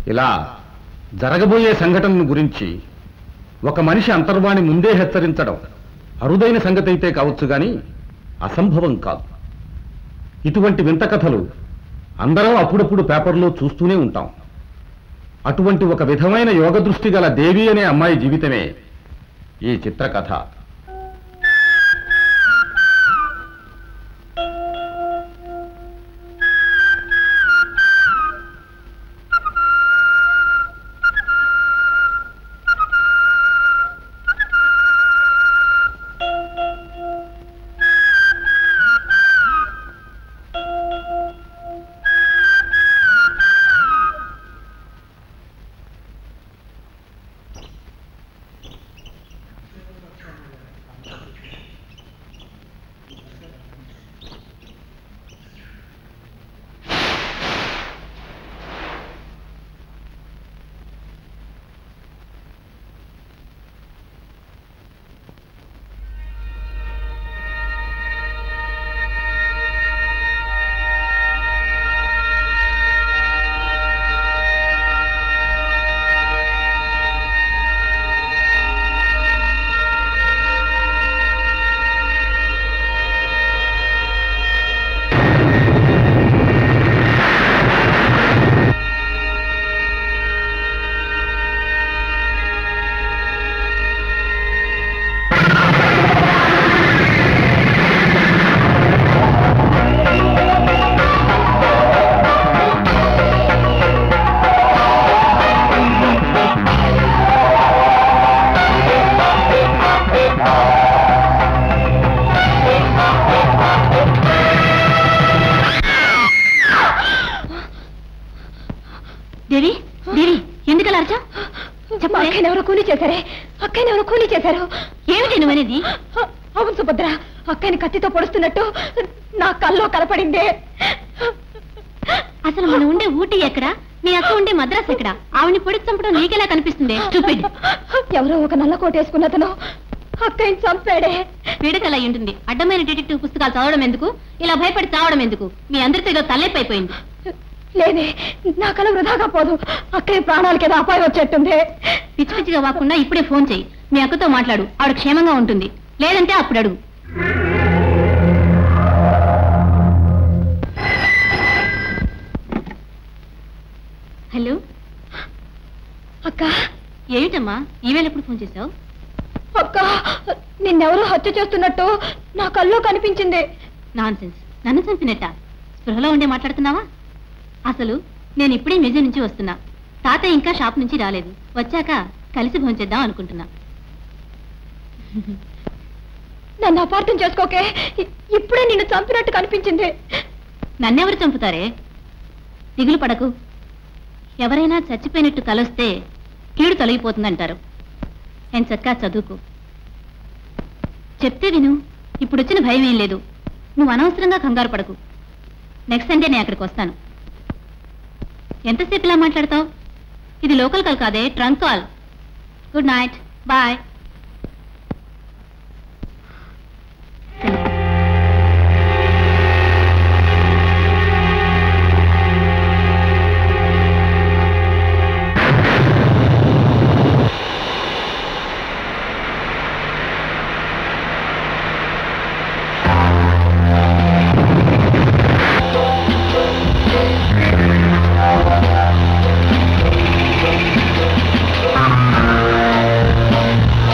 ఇలా జరగబోయే సంఘటనను గురించి ఒక మనిషి అంతర్వాణి ముందే హెచ్చరించడం అరుదైన సంగతి అయితే కావచ్చు కానీ అసంభవం కాదు ఇటువంటి వింత కథలు అందరం అప్పుడప్పుడు పేపర్లో చూస్తూనే ఉంటాం అటువంటి ఒక విధమైన యోగ దృష్టి గల దేవి అనే అమ్మాయి జీవితమే ఈ చిత్రకథ దేవి దేవి ఎందుకు అలా అరిచావ్? మా అక్కని ఎవరో కూలీ చేశారే అక్కని ఎవరో కూలీ చేశారు ఏమిటి నువ్వనేది అవును సుభద్ర అక్కని కత్తితో పొడుస్తున్నట్టు నా కల్లో కనపడిందే అసలు మనం ఉండే ఊటీ ఎక్కడ నీ అక్క ఉండే మద్రాస్ ఎక్కడ ఆవిని పొడిచి చంపడం నీకెలా కనిపిస్తుంది Stupid. ఎవరో ఒక నల్ల కోట వేసుకున్నతను అక్కని చంపాడే పీడకల అయి ఉంటుంది అడ్డమైన డిటెక్టివ్ పుస్తకాలు చదవడం ఎందుకు ఇలా భయపడి చావడం ఎందుకు మీ అందరితో ఏదో తల్లెప్పైపోయింది లేదే నా కల వృధాగా పోదు అక్కని ప్రాణాలకి ఏదో అపాయం వచ్చేట్టుంది పిచ్చి పిచ్చిగా వాకుండా ఇప్పుడే ఫోన్ చేయి మీ అక్కతో మాట్లాడు ఆవిడ క్షేమంగా ఉంటుంది లేదంటే అప్పుడు అడుగు హలో అక్క ఏమిటమ్మా ఈవేళ ఎప్పుడు ఫోన్ చేశావు అక్క నిన్నెవరో హత్య చేస్తున్నట్టు నా కల్లో కనిపించింది నాన్ సెన్స్ నన్ను చంపినట్ట స్పృహలో ఉండే మాట్లాడుతున్నావా అసలు నేను ఇప్పుడే మ్యూజియం నుంచి వస్తున్నా తాతయ్య ఇంకా షాప్ నుంచి రాలేదు వచ్చాక కలిసి భోంచేద్దాం అనుకుంటున్నా నన్ను అపార్థం చేసుకోకే ఇ- ఇప్పుడే నిన్ను చంపినట్టు కనిపించింది నన్నెవరు చంపుతారే దిగులు పడకు ఎవరైనా చచ్చిపోయినట్టు కలొస్తే కీడు తొలగిపోతుందంటారు నేను చక్కా చదువుకు చెప్తే విను ఇప్పుడు వచ్చిన భయం ఏం లేదు నువ్వు అనవసరంగా కంగారు పడకు నెక్స్ట్ సండే నేను అక్కడికి వస్తాను ఎంతసేపు ఇలా మాట్లాడతావు ఇది లోకల్ కాల్ కాదే trunk call good night bye ఆ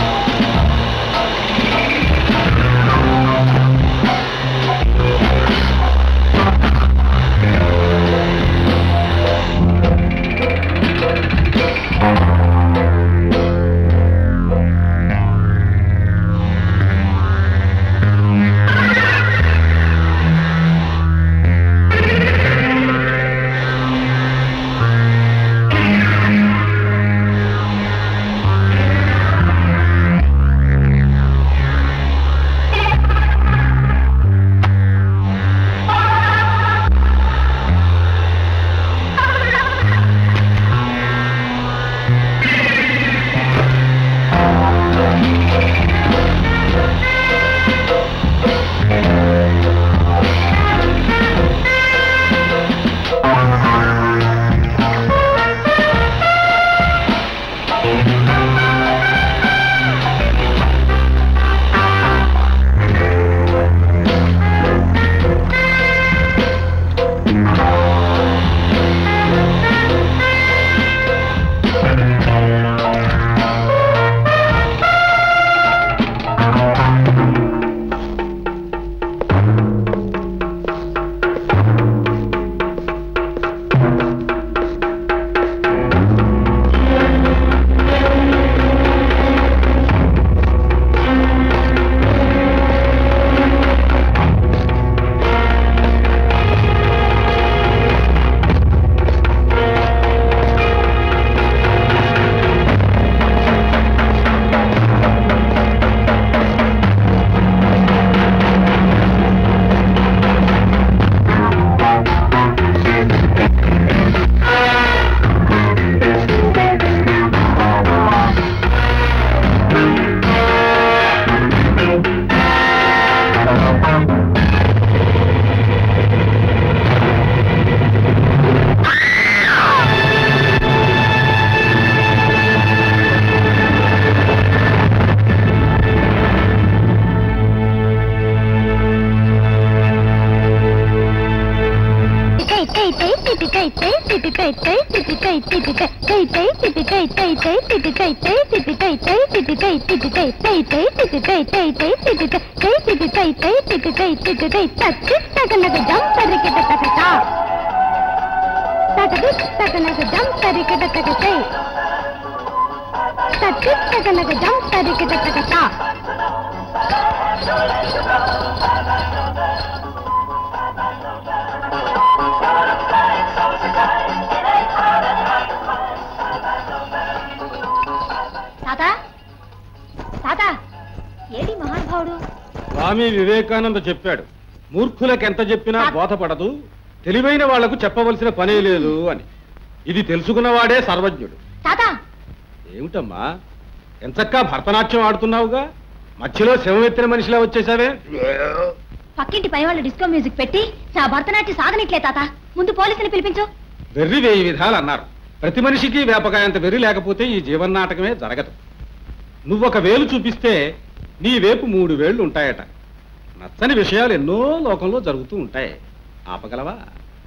తాత తాత ఏడి మహానుభావుడు స్వామి వివేకానంద చెప్పాడు మూర్ఖులకు ఎంత చెప్పినా బోధపడదు తెలివైన వాళ్లకు చెప్పవలసిన పనే లేదు అని ఇది తెలుసుకున్నవాడే సర్వజ్ఞుడు తాత ఏమిటమ్మా ఎంచక్కా భరతనాట్యం ఆడుతున్నావుగా మధ్యలో శవమెత్తిన మనిషిలా వచ్చేసావే పక్కింటి పై వాళ్ళు డిస్కో మ్యూజిక్ పెట్టి నా భరతనాట్యం సాగనిట్లే తాత ముందు పోలీసుని పిలిపించు వెర్రి వేయి విధాలు అన్నారు ప్రతి మనిషికి వేపకాయంత వెర్రి లేకపోతే ఈ జీవన్నాటకమే జరగదు నువ్వొక వేలు చూపిస్తే నీ వేపు మూడు వేళ్లు ఉంటాయట నచ్చని విషయాలు ఎన్నో లోకంలో జరుగుతూ ఉంటాయి ఆపగలవా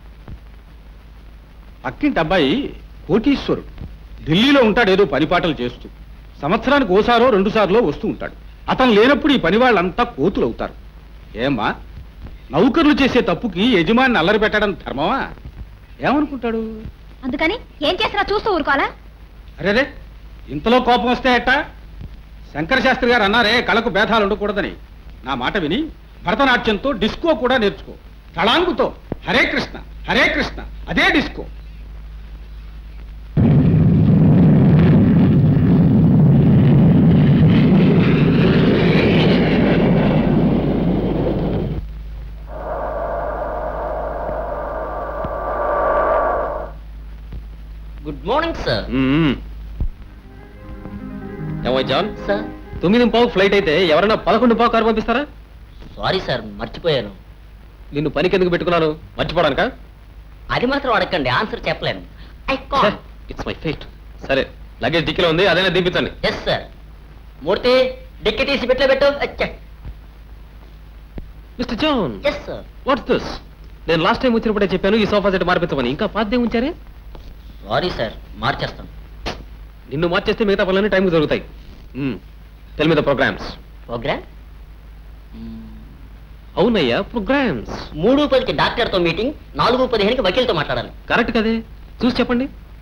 పక్కింటి అబ్బాయి కోటీశ్వరుడు ఢిల్లీలో ఉంటాడు ఏదో పనిపాటలు చేస్తూ సంవత్సరానికి ఓసారో రెండు సార్లో వస్తూ ఉంటాడు అతను లేనప్పుడు ఈ పని వాళ్ళంతా కోతులు అవుతారు ఏమ్మా నౌకర్లు చేసే తప్పుకి యజమాని అల్లరి పెట్టడం ధర్మమా ఏమనుకుంటాడు అందుకని ఏం చేసినా చూస్తూ ఊరుకోవాలా అరేరే ఇంతలో కోపం వస్తే ఎట్టా శంకర శాస్త్రి గారు అన్నారే కళకు భేదాలు ఉండకూడదని నా మాట విని భరతనాట్యంతో డిస్కో కూడా నేర్చుకో తళాంగుతో హరే కృష్ణ హరే కృష్ణ అదే డిస్కో గుడ్ మార్నింగ్ సార్ ఏమో జాన్ సార్ తొమ్మిది పావు ఫ్లైట్ అయితే ఎవరైనా పదకొండు పావు కారు పంపిస్తారా సారీ సార్ మర్చిపోయాను నిన్ను పనికి ఎందుకు పెట్టుకున్నాను మర్చిపోవడానికా అది మాత్రం అడగండి ఆన్సర్ చెప్పలేను I call it's my fate సరే లగేజ్ డిక్కీలో ఉంది అదైనా దింపించండి ఎస్ సార్ మూర్తి డిక్కి తీసి పెట్లో పెట్టు mister John yes sir what's this నేను లాస్ట్ టైం వచ్చినప్పుడే చెప్పాను ఈ సోఫా సెట్ మార్పించమని ఇంకా పాద్యం ఉంచారే సారీ సార్ మార్చేస్తాను నిన్ను మార్చేస్తే మిగతా పనులన్నీ టైంకి జరుగుతాయి తెల్ మీద ప్రోగ్రామ్స్ ప్రోగ్రామ్ అవునయ్యా ప్రోగ్రామ్స్ మూడు పదికి డాక్టర్తో మీటింగ్ నాలుగు పదిహేనుకి వకీల్తో మాట్లాడాలి కరెక్ట్ కదే చూసి చెప్పండి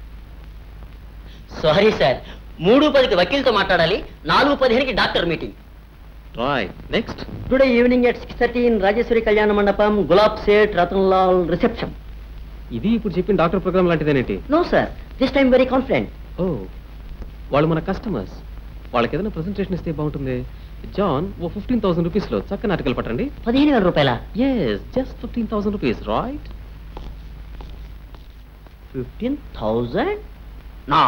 సారీ సార్ మూడు పదికి వకీల్తో మాట్లాడాలి నాలుగు పదిహేనుకి doctor meeting Roy next today evening at six thirty in Rajeshwari Kalyana Mandapam Gulab Seth Ratan Lal reception ఇది ఇప్పుడు చెప్పిన డాక్టర్ ప్రోగ్రామ్ లాంటిదేనేంటి no sir this time very confident ఓ వాళ్ళు మన కస్టమర్స్ వాళ్ళకి ఏదైనా ప్రెసెంటేషన్ ఇస్తే బాగుంటుంది జాన్ ఓ ఫిఫ్టీన్ థౌసండ్ రూపీస్లో చక్కని ఆర్టికల్ పట్టండి పదిహేను వేల రూపాయల yes just fifteen thousand rupees right fifteen thousand నా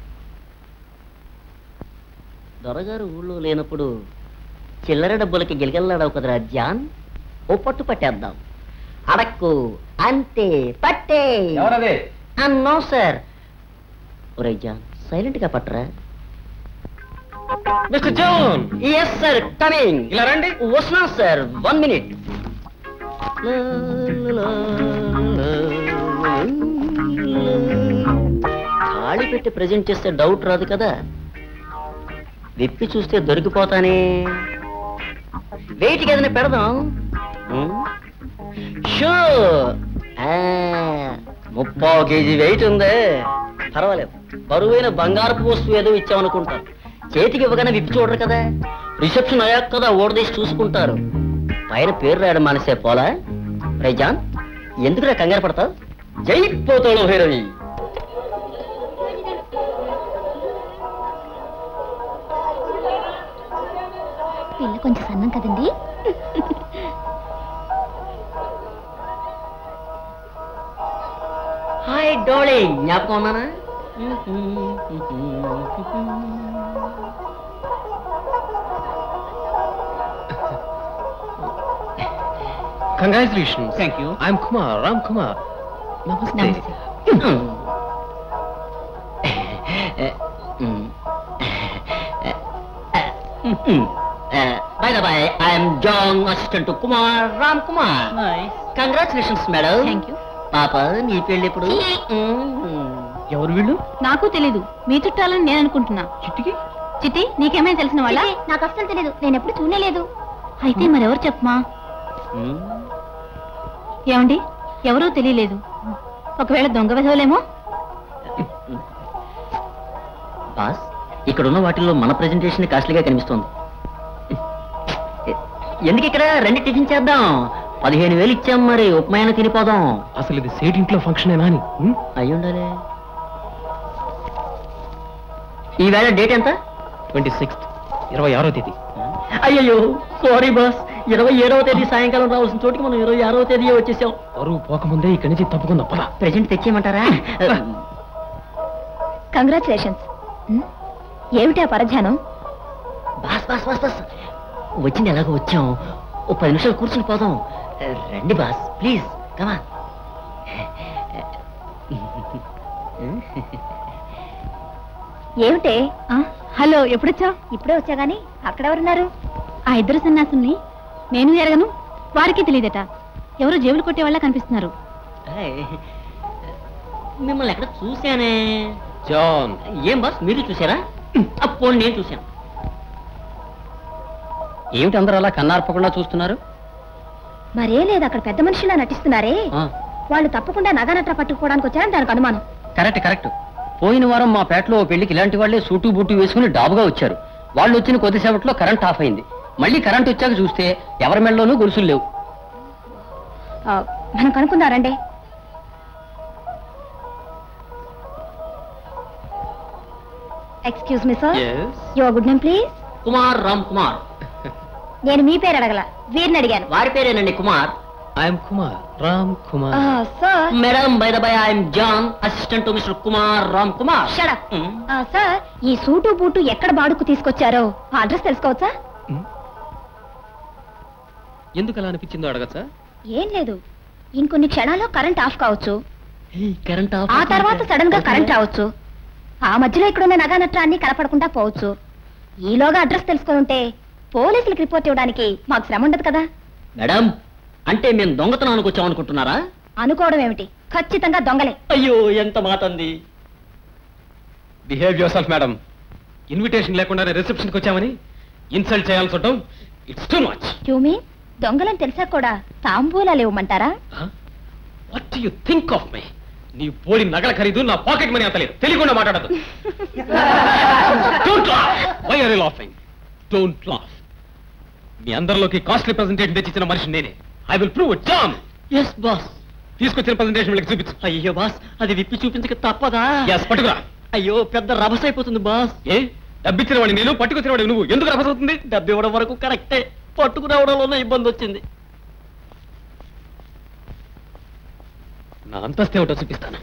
దొరగారు ఊళ్ళో లేనప్పుడు చిల్లర డబ్బులకి గిలగల్లాడవు కదరా జాన్ ఓ పట్టు పట్టేద్దాం అడక్కు అంతే పట్టే ఎవరదే నో సార్ ఒరే జాన్ సైలెంట్ గా పట్టరా mister John yes sir coming ఇలా రండి వస్తున్నా సార్ వన్ మినిట్ ఖాళీ పెట్టి ప్రజెంట్ చేస్తే డౌట్ రాదు కదా విప్పి చూస్తే దొరికిపోతానే వెయిట్కి ఏదైనా పెడదాం షో ముప్పావు కేజీ వెయిట్ ఉందే పర్వాలేదు బరువైన బంగారపు వస్తువు ఏదో ఇచ్చామనుకుంటారు చేతికి ఇవ్వగానే విప్పి చూడరు కదా రిసెప్షన్ అయ్యాక కదా ఓడదీసి చూసుకుంటారు పైన పేరు రాయడం మానేసే పోలా రైజాన్ ఎందుకురా కంగారు పడతావు జై పోతాడు భైరవి పిల్ల కొంచెం సన్నం కదండి హాయ్ డోళి జ్ఞాపకం ఉన్నానా congratulations thank you I'm Kumar Ram Kumar నమస్తే నమస్తే by the by I'm John assistant Kumar Ram Kumar congratulations madam thank you పాప నీ పెళ్ళి ఎప్పుడు ఎవరు వీళ్ళు నాకు తెలీదు మీ చుట్టాలని నేను అనుకుంటున్నా చిట్టికి చిట్టి నీకేమైనా తెలిసిన వాళ్ళ నాకు అస్సలు తెలియదు నేను ఎప్పుడు చూడలేదు అయితే మరెవరు చెప్పమా ఏమండి ఎవరూ తెలియలేదు ఒకవేళ దొంగ విధవలేమో బాస్ ఇక్కడ ఉన్న వాటిల్లో మన ప్రెజెంటేషన్ కాస్ట్లీగా కనిపిస్తోంది ఎందుకు ఇక్కడ రండి టిఫిన్ చేద్దాం పదిహేను వేలు ఇచ్చాం మరి ఉప్మాయన తినిపోదాం అసలు ఇది సేట్ ఇంట్లో ఫంక్షనేనా అని ఉం? అయి ఉండాలి ఈవేళ డేట్ ఎంత ట్వంటీ సిక్స్త్ ఇరవై ఆరో తేదీ అయ్యయ్యో సారీ బాస్ ఇరవై ఏడవ తేదీ సాయంకాలం రావాల్సిన చోటికి మనం ఇరవై ఆరవ తేదీ వచ్చేసాం బరువు పోకముందే ఇక్కడి నుంచి తప్పుకుందాం పద ప్రెజెంట్ తెచ్చేయమంటారా కంగ్రాచులేషన్స్ ఏమిటి ఆ పరధ్యానం బాస్ బాస్ బాస్ బాస్ వచ్చింది ఎలాగో వచ్చాం ఓ పది నిమిషాలు కూర్చుని పోదాం రండి బాస్ ప్లీజ్ కమా ఏమిటే ఆ, హలో ఎప్పుడొచ్చావు ఇప్పుడే వచ్చా గాని అక్కడెవరున్నారు ఆ ఇద్దరు సన్యాసుల్ని నేను ఎరగను వారికి తెలియదట ఎవరు జేబులు కొట్టే వాళ్ళ కనిపిస్తున్నారు మిమ్మల్ని ఎక్కడ చూశానే జాన్ ఏం బాస్ మీరు చూసారా అప్పుడు నేను చూశాను ఏమిటి అందరూ అలా కన్నార్పకుండా చూస్తున్నారు మరేం లేదు అక్కడ పెద్ద మనిషిలా నటిస్తున్నారే వాళ్ళు తప్పకుండా నగనట్ర పట్టుకోవడానికి వచ్చారని దానికి అనుమానం కరెక్ట్ కరెక్ట్ పోయిన వారం మా పేటలో ఓ పెళ్లికి ఇలాంటి వాళ్ళే సూటు బూటు వేసుకుని డాబుగా వచ్చారు వాళ్ళు వచ్చిన కొద్దిసేపట్లో కరెంట్ ఆఫ్ అయింది మళ్ళీ కరెంట్ వచ్చాక చూస్తే ఎవరి మెడలోనూ గొలుసులు లేవు ఆ, మనం కనుక్కుందారండి excuse me sir your good name please Kumar Ram Kumar నేను మీ పేరు అడగల వీరిని అడిగాను వారి పేరేనండి Kumar I'm Kumar Ram Kumar sir madam by the by I'm John assistant to mister Kumar Ram Kumar shut up sir ఈ సూటు బూటు ఎక్కడ బాడుకు తీసుకొచ్చారో ఆ అడ్రస్ తెలుసుకోవచ్చా ఎందుకు అలా అనిపించిందో అడగచ్చా ఏం లేదు ఇంకొన్ని క్షణాల్లో కరెంట్ ఆఫ్ కావచ్చు కరెంట్ ఆ తర్వాత సడన్ గా కరెంట్ రావచ్చు ఆ మధ్యలో ఇక్కడున్న నగా నట్రాన్ని కనపడకుండా పోవచ్చు ఈలోగా అడ్రస్ తెలుసుకొని ఉంటే పోలీసులకు రిపోర్ట్ ఇవ్వడానికి మాకు శ్రమ ఉండదు కదా మేడం అంటే మేము దొంగతనానికి వచ్చాం అనుకుంటున్నారా అనుకోవడం ఏమిటి ఖచ్చితంగా దొంగలే అయ్యో ఎంత మాట అంది behave yourself madam invitation లేకుండానే రిసెప్షన్కి వచ్చామని ఇన్సల్ట్ చేయాల్సి ఉండటం it's too much you mean దొంగలని తెలిసా కూడా తాంబూలాలు ఇవ్వమంటారా what you think of my నీ పోడి నగల ఖరీదు నా పాకెట్ మనీ అంత లేదు తెలియకుండా మాట్లాడదు don't laugh why are you laughing don't laugh మీ అందరిలోకి కాస్ట్లీ ప్రెజెంటేషన్ తెచ్చిచ్చిన మనిషి నేనే I will prove it John yes boss తీసుకొచ్చిన ప్రెజెంటేషన్ వీళ్ళకి చూపించు అయ్యో బాస్ అది విప్పి చూపించక తప్పదా ఎస్ పట్టుకురా అయ్యో పెద్ద రభస అయిపోతుంది బాస్ ఏ డబ్బిచ్చిన వాడిని నేను పట్టుకొచ్చిన వాడిని నువ్వు ఎందుకు రభస అవుతుంది డబ్బు ఇవ్వడం వరకు కరెక్టే పట్టుకురావడంలోనే ఇబ్బంది వచ్చింది నా అంతస్తే ఏమిటో చూపిస్తాను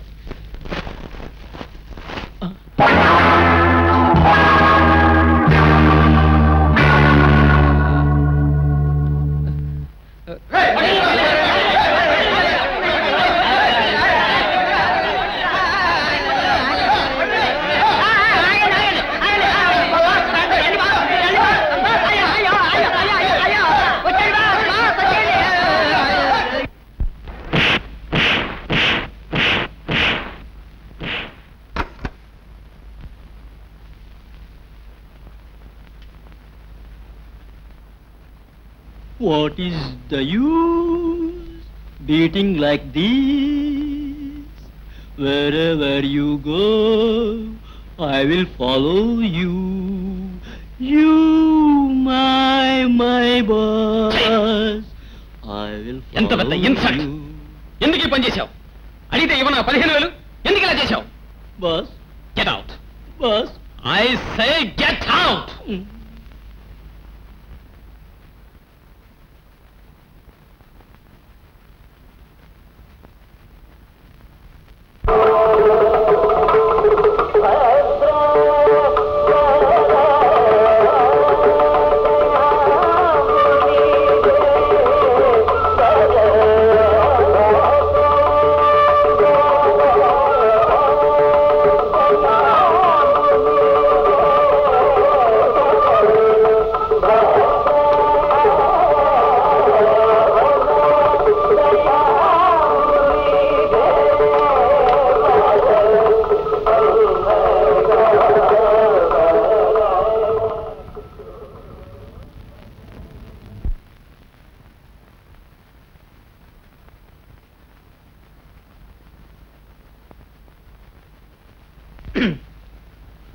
What is the use beating like this? Wherever you go, I will follow you. You, my, my boss. I will ఎంత పెద్ద follow insult. you. ఎందుకు ఈ పని చేశావు అడిగితే ఇవ్వనా పదిహేను వేలు ఎందుకు ఇలా చేశావు Boss, get out boss. I say get out ఆ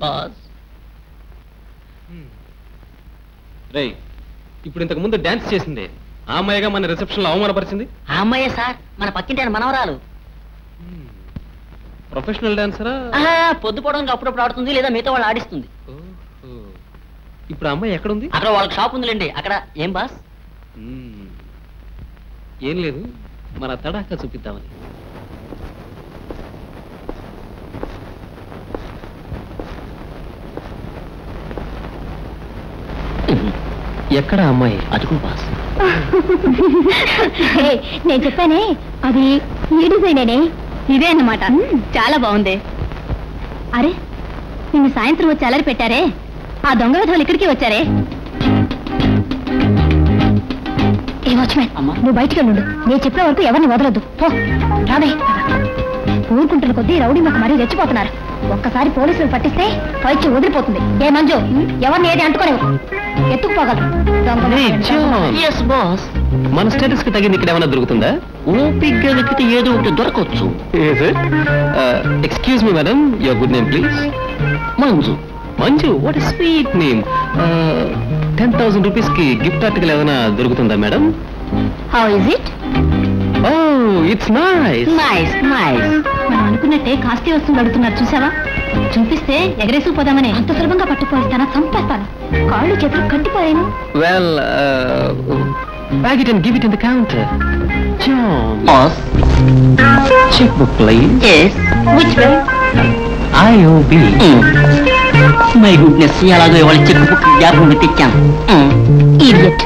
బాస్ రేయ్ ఇప్పుడు ఇంతకు ముందు డాన్స్ చేసింది ఆ అమ్మాయిగా మన రిసెప్షన్ లో అవమానపరిచింది ఆ అమ్మాయే సార్ మన పక్కింటి ఆయన మనవరాలు ప్రొఫెషనల్ డాన్సరా ఆహా, పొద్దుపోవడానికి అప్పుడప్పుడు ఆడుతుంది లేదా మిగతా వాళ్ళు ఆడిస్తుంది ఇప్పుడు ఆ అమ్మాయి ఎక్కడుంది అక్కడ వాళ్ళకి షాప్ ఉందిలేండి అక్కడ ఏం బాస్ మ్మ్. ఏం లేదు మన తడాకా చూపిద్దామని ఎక్కడ ఆ అమ్మాయి అదుగు బాస్ హే, నేను చెప్పానే అది ఈ డిజైనేనే ఇదే అన్నమాట చాలా బాగుంది అరే నిన్ను సాయంత్రం వచ్చి అలరి పెట్టారే ఆ దొంగ విధవులు ఇక్కడికి వచ్చారే ఏ వాచ్మెన్ అమ్మా. నువ్వు బయటికి వెళ్ళుండు నేను చెప్పే వరకు ఎవరిని వదలొద్దు పో రావే ఊరుకుంటున్న కొద్దీ రౌడీ మాకు మరీ రెచ్చిపోతున్నారు ఒక్కసారి పోలీసులు పట్టిస్తే పైచి వదిలిపోతుంది ఏ మంజు ఎవరిని ఏది అంటుకోలేవు ఎత్తుకుపోగలరు దొంగ Hey, John. ఎస్ బాస్ మన స్టేటస్ కి తగిన ఇక్కడ ఏమైనా దొరుకుతుందా ఓపిగ్గా వెతికితే ఏదో ఒకటి దొరకవచ్చు excuse me madam your good name please Manju Manju what sweet name ten thousand rupees కి గిఫ్ట్ ఆర్టికల్ ఏమైనా దొరుకుతుందా madam how is it oh it's nice nice nice మనం అనుకున్నట్టే కాస్ట్లీ వస్తువులు అడుగుతున్నారు చూసావా చూపిస్తే ఎగరేసుకుపోదామని అంత సులభంగా పట్టుకోస్తానా చంపేస్తాను కాళ్ళు చేతులు కట్టిపోయాను well bag it and give it in the counter John boss cheque book please yes which way IOB my goodness ఎలాగో ఇవాళ చెక్ బుక్ జ్ఞాపకం తెచ్చాను Mm. Idiot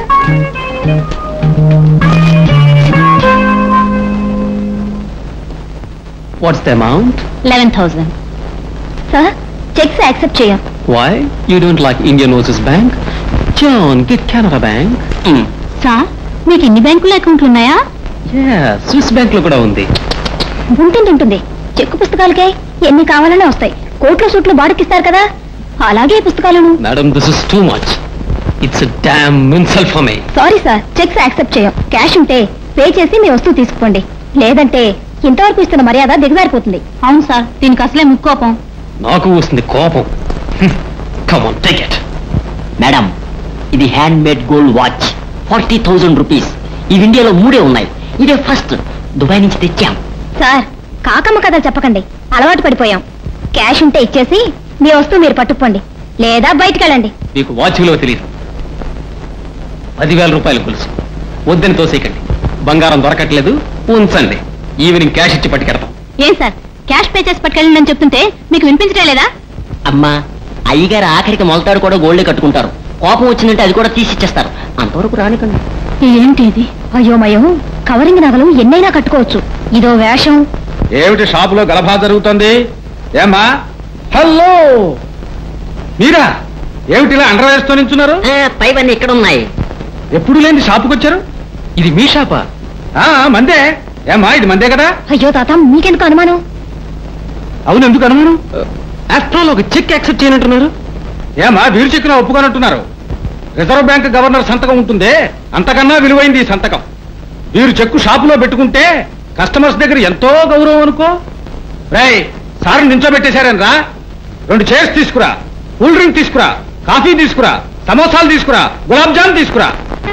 what's the amount eleven thousand sir cheques accept చేయం why you don't like Indian Overseas Bank John get Canara bank Mm. Sir మీకు ఎన్ని బ్యాంకుల అకౌంట్లు ఉన్నాయా స్విస్ బ్యాంక్ లో కూడా ఉంది ఉంటుంది ఉంటుంది చెక్కు పుస్తకాలకే ఎన్ని కావాలనే వస్తాయి కోట్ల సూట్లు బాడుకిస్తారు కదా అలాగే ఈ పుస్తకాలను madam this is too much it's damn insult for me sorry sir cheques accept చేయం క్యాష్ ఉంటే పే చేసి మీ వస్తువు తీసుకోండి లేదంటే ఇంతవరకు ఇస్తున్న మర్యాద దిగజారిపోతుంది అవును సార్ దీనికి అసలే ముక్కోపం నాకు వస్తుంది కోపం come on take it madam ఇది hand made gold watch forty thousand rupees ఇవి ఇండియాలో మూడే ఉన్నాయి ఇదే ఫస్ట్ దుబాయ్ నుంచి తెచ్చాం సార్ కాకమ్మ కథ చెప్పకండి అలవాటు పడిపోయాం క్యాష్ ఉంటే ఇచ్చేసి మీ వస్తువు మీరు పట్టుకోండి లేదా బయటికి వెళ్ళండి మీకు వాచ్ విలువ తెలియదు పదివేల రూపాయలు గొలుసు వద్దని తోసేయకండి బంగారం దొరకట్లేదు ఉంచండి ఈవినింగ్ క్యాష్ ఇచ్చి పట్టుకెడతాం ఏం సార్ క్యాష్ పే చేసి పట్టుకెళ్ళండి అని చెప్తుంటే మీకు వినిపించడం లేదా అమ్మా అయ్యగారు ఆఖరికి మొలతాడు కూడా గోల్డే కట్టుకుంటారు కోపం వచ్చిందంటే అది కూడా తీసిచ్చేస్తారు అంతవరకు రానికండి ఏంటి ఇది అయ్యోమయో కవరింగ్ నగలు ఎన్నైనా కట్టుకోవచ్చు ఇదో వేషం ఏమిటి షాపులో గలభా జరుగుతుంది ఏమ్మా హలో మీరా ఏమిటి ఇలా అండర్ వేస్తూ నించున్నారు ఆ, పైవన్నీ ఇక్కడ ఉన్నాయి ఎప్పుడు లేని షాపుకి వచ్చారు ఇది మీ షాపా ఆ మందే ఏమ్మా ఇది మందే కదా అయ్యో తాత మీకెందుకు అనుమానం అవును ఎందుకు అనుమానం ఆఫ్టర్ ఆల్ ఒక చెక్ యాక్సెప్ట్ చేయనంటున్నారు ఏమ్మా వీరు చెక్కిన ఒప్పుకోనంటున్నారు రిజర్వ్ బ్యాంక్ గవర్నర్ సంతకం ఉంటుందే అంతకన్నా విలువైంది ఈ సంతకం వీరు చెక్కు షాపులో పెట్టుకుంటే కస్టమర్స్ దగ్గర ఎంతో గౌరవం అనుకో రై సార్ నించోబెట్టేశారని రా రెండు చైర్స్ తీసుకురా కూల్ డ్రింక్ తీసుకురా కాఫీ తీసుకురా సమోసాలు తీసుకురా గులాబ్ జామ్ తీసుకురా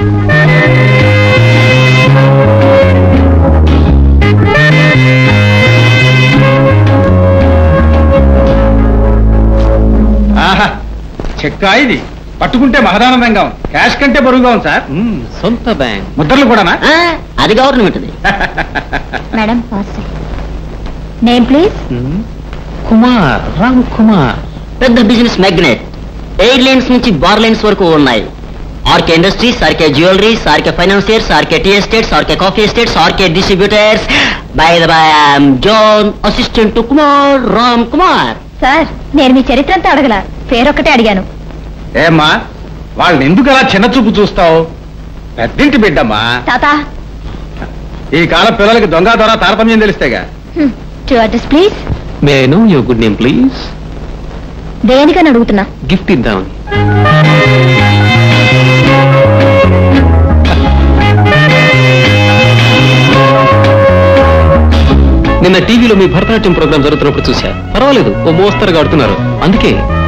ఆహా చెక్కా ఇది పట్టుకుంటే మహదానందంగా ఉంది క్యాష్ కంటే బరువుగా ఉంది సార్ మ్మ్, సొంత బ్యాంక్ ముద్రలు కూడానా ఆ, అది గవర్నమెంట్ది madam name please Kumar Ram Kumar పెద్ద బిజినెస్ మ్యాగ్నెట్ ఎయిర్ లైన్స్ నుంచి బార్ లైన్స్ వరకు ఉన్నాయి RK industries RK jewelleries RK financiers RK tea estates RK coffee estates RK distributors by the by John assistant to Kumar Ram Kumar sir నేను మీ చరిత్ర అంతా అడగల పేరొక్కటే అడిగాను ఏమ్మా వాళ్ళని ఎందుకు అలా చిన్న చూపు చూస్తావు పెద్దింటి బిడ్డమ్మా తాత ఈ కాలం పిల్లలకి దొంగ దొర తారతమ్యం తెలిస్తేగా to address please may know your good name please దేనికని అడుగుతున్నా గిఫ్ట్ ఇద్దామని నిన్న టీవీలో మీ భరతనాట్యం ప్రోగ్రామ్ జరుగుతున్నప్పుడు చూశా పర్వాలేదు ఓ మోస్తరుగా ఆడుతున్నారు అందుకే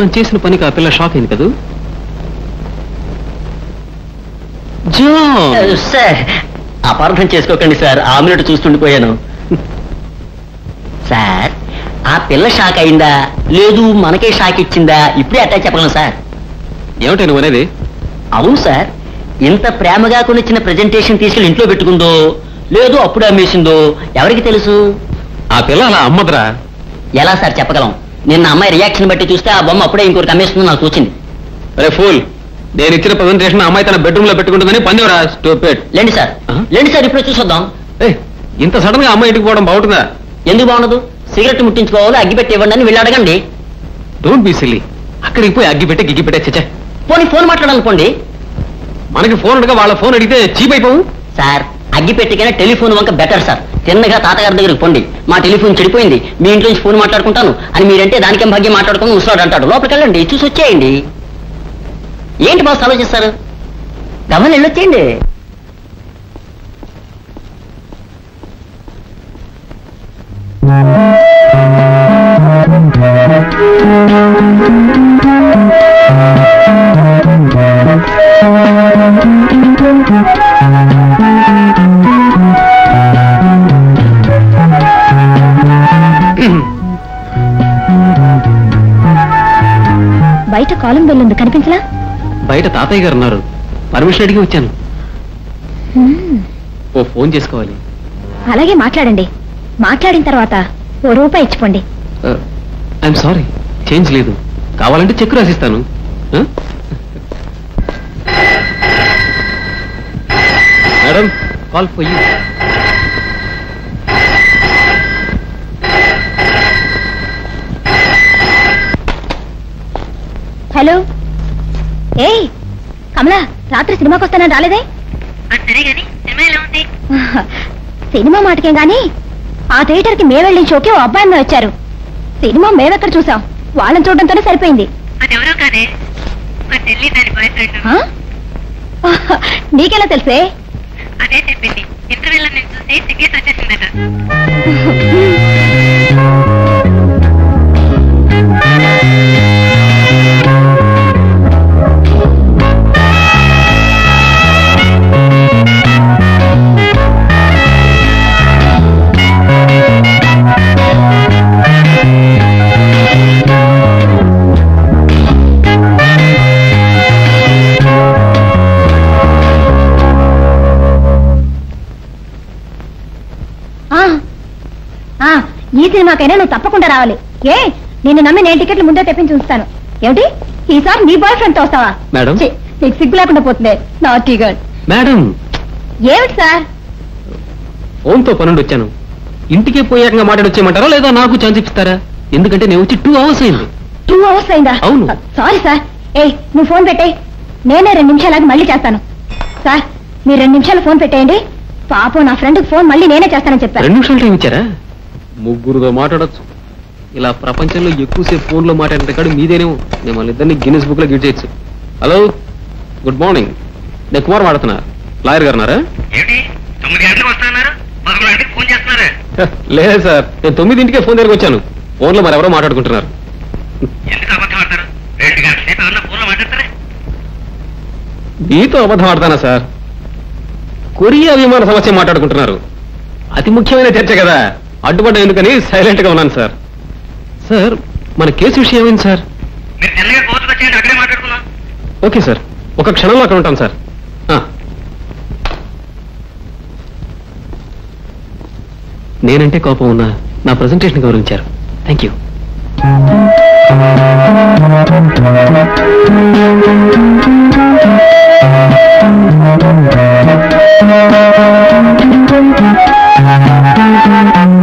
మనం చేసిన పనికి ఆ పిల్ల షాక్ అయింది కదూ జాన్ సార్ అపార్థం చేసుకోకండి సార్ ఆమ్లెట్ చూస్తుండిపోయాను సార్ ఆ పిల్ల షాక్ అయిందా లేదు మనకే షాక్ ఇచ్చిందా ఇప్పుడే అట్టా చెప్పగలను సార్ ఏమిటి నువ్వు అనేది అవును సార్ ఇంత ప్రేమగా కొనిచ్చిన ప్రెజెంటేషన్ తీసుకెళ్ళి ఇంట్లో పెట్టుకుందో లేదు అప్పుడు అమ్మేసిందో ఎవరికి తెలుసు ఆ పిల్ల అలా అమ్మదురా ఎలా సార్ చెప్పగలం నిన్న అమ్మాయి రియాక్షన్ బట్టి చూస్తే ఆ బొమ్మ అప్పుడే ఇంకొకరికి అమ్మేస్తుందో నాకు తోచింది అరే ఫూల్ నేను ఇచ్చిన ప్రజెంటేషన్ అమ్మాయి తన బెడ్రూమ్ లో పెట్టుకుంటుందని పందేవరా స్టూపిడ్ లేండి సార్ ఆ? లేండి సార్ ఇప్పుడే చూసొద్దాం ఏయ్, ఇంత సడన్ గా అమ్మాయి ఇంటికి పోవడం బాగుంటుందా ఎందుకు బాగుండదు సిగరెట్ ముట్టించుకోవాలి అగ్గి పెట్టి ఇవ్వండి అని వీళ్ళు అడగండి డోంట్ బీ సిల్లీ అక్కడికి పోయి అగ్గి పెట్టి గిగ్గి పెట్టే చచ్చా పోనీ ఫోన్ మాట్లాడాలనుకోండి మనకి ఫోన్ ఉండగా వాళ్ళ ఫోన్ అడిగితే చీప్ అయిపోవు సార్ అగ్గి పెట్టికైనా టెలిఫోన్ వంక బెటర్ సార్ తిన్నగా తాతగారి దగ్గరికి పొండి మా టెలిఫోన్ చెడిపోయింది మీ ఇంట్లో నుంచి ఫోన్ మాట్లాడుకుంటాను అని మీరంటే దానికేం భాగ్యం మాట్లాడుకుని ఉస్తాడు అంటాడు లోపలికి వెళ్ళండి చూసి వచ్చేయండి ఏంటి బాస్ ఆలోచిస్తారు గమని వెళ్ళొచ్చేయండి బయట కాలం బెల్ ఉంది కనిపించలా బయట తాతయ్య గారు ఉన్నారు పర్మిషన్ అడిగి వచ్చాను ఓ ఫోన్ చేసుకోవాలి అలాగే మాట్లాడండి మాట్లాడిన తర్వాత ఓ రూపాయి ఇచ్చిపోండి ఐఎమ్ సారీ చేంజ్ లేదు కావాలంటే చెక్ రాసిస్తాను madam call for you hello ఏయ్ కమలా రాత్రి సినిమాకి వస్తానని రాలేదే సరే గాని సినిమా ఎలా ఉంది సినిమా మాటకేం గాని ఆ థియేటర్ కి మేము వెళ్ళిన షోకి ఓ అబ్బాయి అమ్మాయి వచ్చారు సినిమా మేమెక్కడ చూసాం వాళ్ళని చూడడంతోనే సరిపోయింది అది ఎవరో కాదే మా చెల్లి దాని బాయ్ ఫ్రెండ్ ఆ? నీకెలా తెలుసే అదే చెప్పింది ఇంటర్వెల్ నేను చూసి టికెట్ వచ్చేసిందట ఆ, ఆ, ఈ సినిమాకైనా నువ్వు తప్పకుండా రావాలి ఏ నిన్ను నమ్మి నేను టికెట్లు ముందే తెప్పించి ఉంచుతాను ఏమిటి ఈసారి నీ బాయ్ ఫ్రెండ్ తో వస్తావా మేడం? ఛీ, నీకు సిగ్గు లేకుండా పోతుంది నా టీగర్ మేడం ఏమిటి సార్ ఫోన్ తో పనుండి వచ్చాను ఇంటికి పోయాక మాట్లాడొచ్చేయమంటారా లేదా నాకు ఛాన్స్ ఇస్తారా ఎందుకంటే నేను వచ్చి టూ అవర్స్ అయింది టూ అవర్స్ అయిందా అవును. సారీ సార్ ఏయ్ నువ్వు ఫోన్ పెట్టేయ్ నేనే రెండు నిమిషాలకు మళ్ళీ చేస్తాను సార్ మీరు రెండు నిమిషాలు ఫోన్ పెట్టేయండి పాపం నా ఫ్రెండ్కి ఫోన్ మళ్ళీ నేనే చేస్తానని చెప్పాను రెండు నిమిషాలు టైం ఇచ్చారా ముగ్గురుతో మాట్లాడొచ్చు ఇలా ప్రపంచంలో ఎక్కువసేపు ఫోన్లో మాట్లాడిన కాడు మీదేనేమో మిమ్మల్ని ఇద్దరిని గిన్నెస్ బుక్ లో గిట్ చేయొచ్చు హలో గుడ్ మార్నింగ్ నేను కుమార్ మాడుతున్నా లాయర్ గారున్నారా ఏమిటి తొమ్మిది గంటలకు వస్తున్నారు పదకొండు గంటలకు ఫోన్ చేస్తున్నారు లేదు సార్ నేను తొమ్మిదింటికే ఫోన్ దగ్గరికి వచ్చాను ఫోన్లో మరి ఎవరో మాట్లాడుకుంటున్నారు ఎందుకు అబద్ధం ఆడతారు రెండు గంటల సేపు ఏమన్నా ఫోన్లో మాట్లాడతారా మీతో అబద్ధం ఆడతానా సార్ కొరియా విమాన సమస్య మాట్లాడుకుంటున్నారు అతి ముఖ్యమైన చర్చ కదా అడ్డుపడ్డ ఎందుకని సైలెంట్ గా ఉన్నాను సార్ సార్ మన కేసు విషయం ఏమైంది సార్ మీరు చిన్నగా కోర్టుకు వచ్చేయండి అక్కడే మాట్లాడుకుందాం ఓకే సార్ ఒక క్షణంలో అక్కడ ఉంటాను సార్ ఆ. నేనంటే కోపం ఉన్నా నా ప్రజెంటేషన్ గౌరవించారు థ్యాంక్ యూ ఆ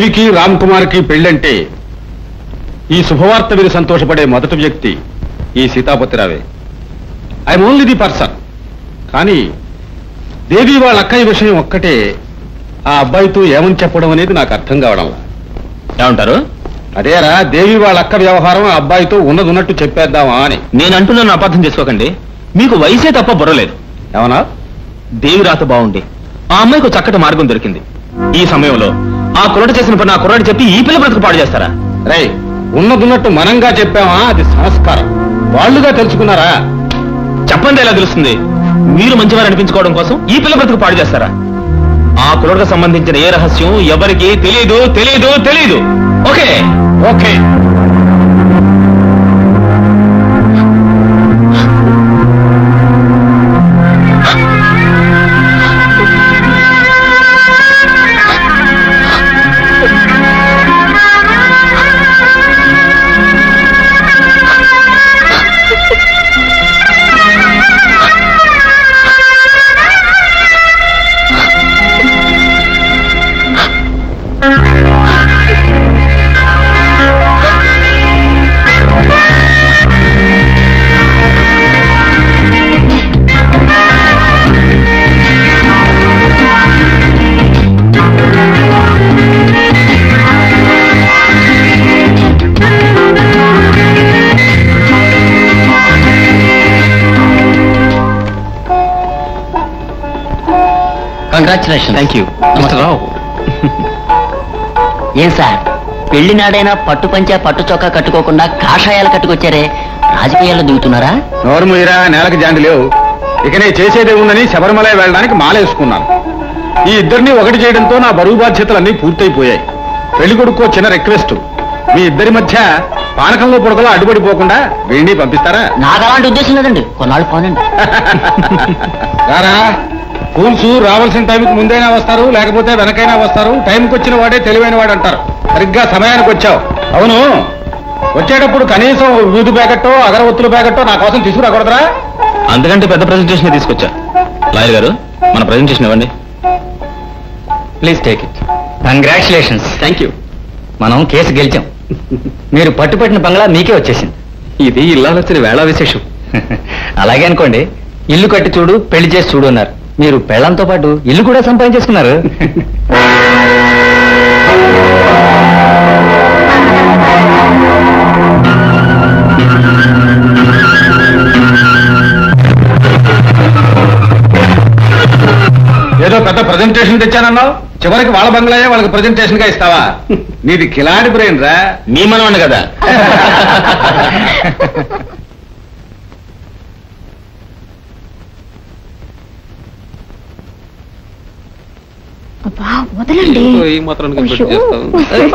దేవికి రామ్ కుమార్కి పెళ్ళంటే ఈ శుభవార్త విని సంతోషపడే మొదటి వ్యక్తి ఈ సీతాపతిరావే ఐఎమ్ ఓన్లీ ది పర్సన్ కానీ దేవి వాళ్ళ అక్కయ్య విషయం ఒక్కటే ఆ అబ్బాయితో ఏమని చెప్పడం అనేది నాకు అర్థం కావడంలా ఏమంటారు అదేరా దేవి వాళ్ళ అక్క వ్యవహారం ఆ అబ్బాయితో ఉన్నది ఉన్నట్టు చెప్పేద్దామా అని నేను అంటున్నాను అపార్థం చేసుకోకండి మీకు వయసే తప్ప బుర్రలేదు ఏమన్నా దేవి రాత బాగుండి ఆ అమ్మాయికి ఒక చక్కటి మార్గం దొరికింది ఈ సమయంలో ఆ కుర్రాడు చేసిన పని ఆ కుర్రాడు చెప్పి ఈ పిల్ల బ్రతుకు పాడు చేస్తారా రే ఉన్నదున్నట్టు మనంగా చెప్పామా అది సంస్కారం వాళ్ళుగా తెలుసుకున్నారా చెప్పండి ఎలా తెలుస్తుంది మీరు మంచివారు అనిపించుకోవడం కోసం ఈ పిల్ల బ్రతుకు పాడు చేస్తారా ఆ కుర్రాడికి సంబంధించిన ఏ రహస్యం ఎవరికి తెలియదు తెలియదు తెలియదు okay okay congratulation thank you mister Rao ఏం సార్ పెళ్లి నాడైనా పట్టు పంచా పట్టు చొక్కా కట్టుకోకుండా కాషాయాలు కట్టుకొచ్చారే రాజకీయాల్లో దిగుతున్నారా నోరు ముయిరా నేలకు జాండి లేవు ఇక నేను చేసేదే ఉందని శబరిమల వెళ్ళడానికి మాలేసుకున్నాను ఈ ఇద్దరిని ఒకటి చేయడంతో నా బరువు బాధ్యతలన్నీ పూర్తయిపోయాయి పెళ్లి కొడుకో చిన్న రిక్వెస్ట్ మీ ఇద్దరి మధ్య పానకంలో పుడకలో అడ్డుపడిపోకుండా వీడిని పంపిస్తారా నాకు అలాంటి ఉద్దేశం లేదండి కొన్నాళ్ళు పోనండి రారా కూల్స్ రావాల్సిన టైంకి ముందైనా వస్తారు లేకపోతే వెనకైనా వస్తారు టైంకి వచ్చిన వాడే తెలివైన వాడు అంటారు సరిగ్గా సమయానికి వచ్చావు అవును వచ్చేటప్పుడు కనీసం వీధి ప్యాకెట్టో అగరవత్తుల ప్యాకెట్టో నా కోసం తీసుకురాకూడదురా అంతకంటే పెద్ద ప్రెజెంటేషన్ తీసుకొచ్చా లాయర్ గారు మన ప్రెజెంటేషన్ ఇవ్వండి please take it congratulations thank you మనం కేసు గెలిచాం మీరు పట్టుపట్టిన బంగ్లా మీకే వచ్చేసింది ఇది ఇల్లాలొచ్చిన వేళ విశేషం అలాగే అనుకోండి ఇల్లు కట్టి చూడు పెళ్లి చేసి చూడు అన్నారు మీరు పెళ్ళంతో పాటు ఇల్లు కూడా సంపాదించేసుకున్నారు ఏదో పెద్ద ప్రజెంటేషన్ తెచ్చానన్నావు చివరికి వాళ్ళ బంగ్లాయే వాళ్ళకి ప్రజెంటేషన్ గా ఇస్తావా నీది కిలాడి బ్రెయిన్ రా మీ మనవాణ్ణి కదా అబ్బా వదలండి ఈ మాత్రానికి అయ్యో. పెట్టి చేస్తావు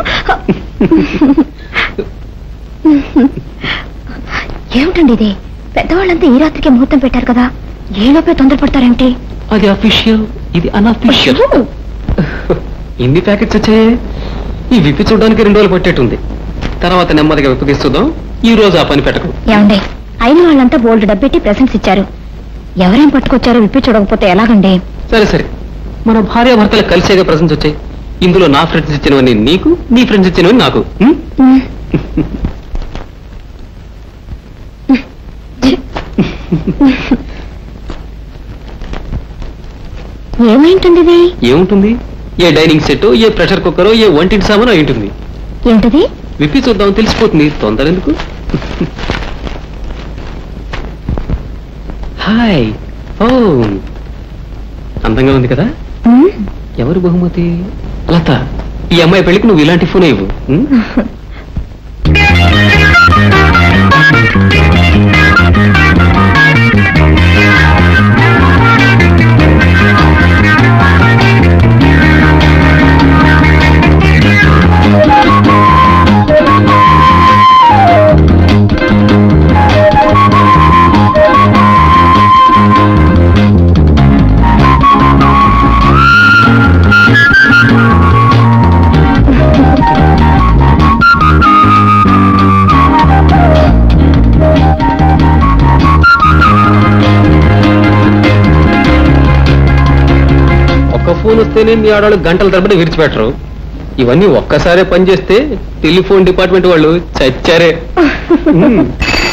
ఏమిటండి ఇది పెద్దవాళ్ళంతా ఈ రాత్రికి ముహూర్తం పెట్టారు కదా ఏలోపే తొందరపడతారేమిటి అది అఫీషియల్ ఇది అన్అఫీషియల్ అయ్యో. ఇన్ని ప్యాకెట్స్ వచ్చాయి ఈ విప్పి చూడడానికి రెండు రోజులు పట్టేట్టుంది తర్వాత నెమ్మదిగా విప్పు తీస్తుందాం ఈ రోజు ఆ పని పెట్టకు ఏమండి అయిన వాళ్ళంతా బోల్డ్ డబ్బెట్టి ప్రెసెంట్స్ ఇచ్చారు ఎవరేం పట్టుకొచ్చారో విప్పి చూడకపోతే ఎలాగండి సరే సరే మన భార్య భర్తలు కలిసేగా ప్రజెంట్స్ వచ్చాయి ఇందులో నా ఫ్రెండ్స్ ఇచ్చినవన్నీ నీకు నీ ఫ్రెండ్స్ ఇచ్చినవి నాకు ఉం? ఉమ్. ఏమైంటుంది ఇది ఏముంటుంది ఏ డైనింగ్ సెట్ ఏ ప్రెషర్ కుక్కరో ఏ వంటింటి సామాను అయి ఉంటుంది ఏంటది విప్పి చూద్దాం తెలిసిపోతుంది తొందర ఎందుకు హాయ్ ఓ అందంగా ఉంది కదా ఉమ్. ఎవరు బహుమతి లత ఈ అమ్మాయి పెళ్లికి నువ్వు ఇలాంటి ఫోన్ ఇవ్వు ఉం? ఒక్క ఫోన్ వస్తేనే మీ ఆడవాళ్ళు గంటల తరబడి విడిచిపెట్టరు ఇవన్నీ ఒక్కసారే పనిచేస్తే టెలిఫోన్ డిపార్ట్మెంట్ వాళ్ళు చచ్చారే మ్మ్.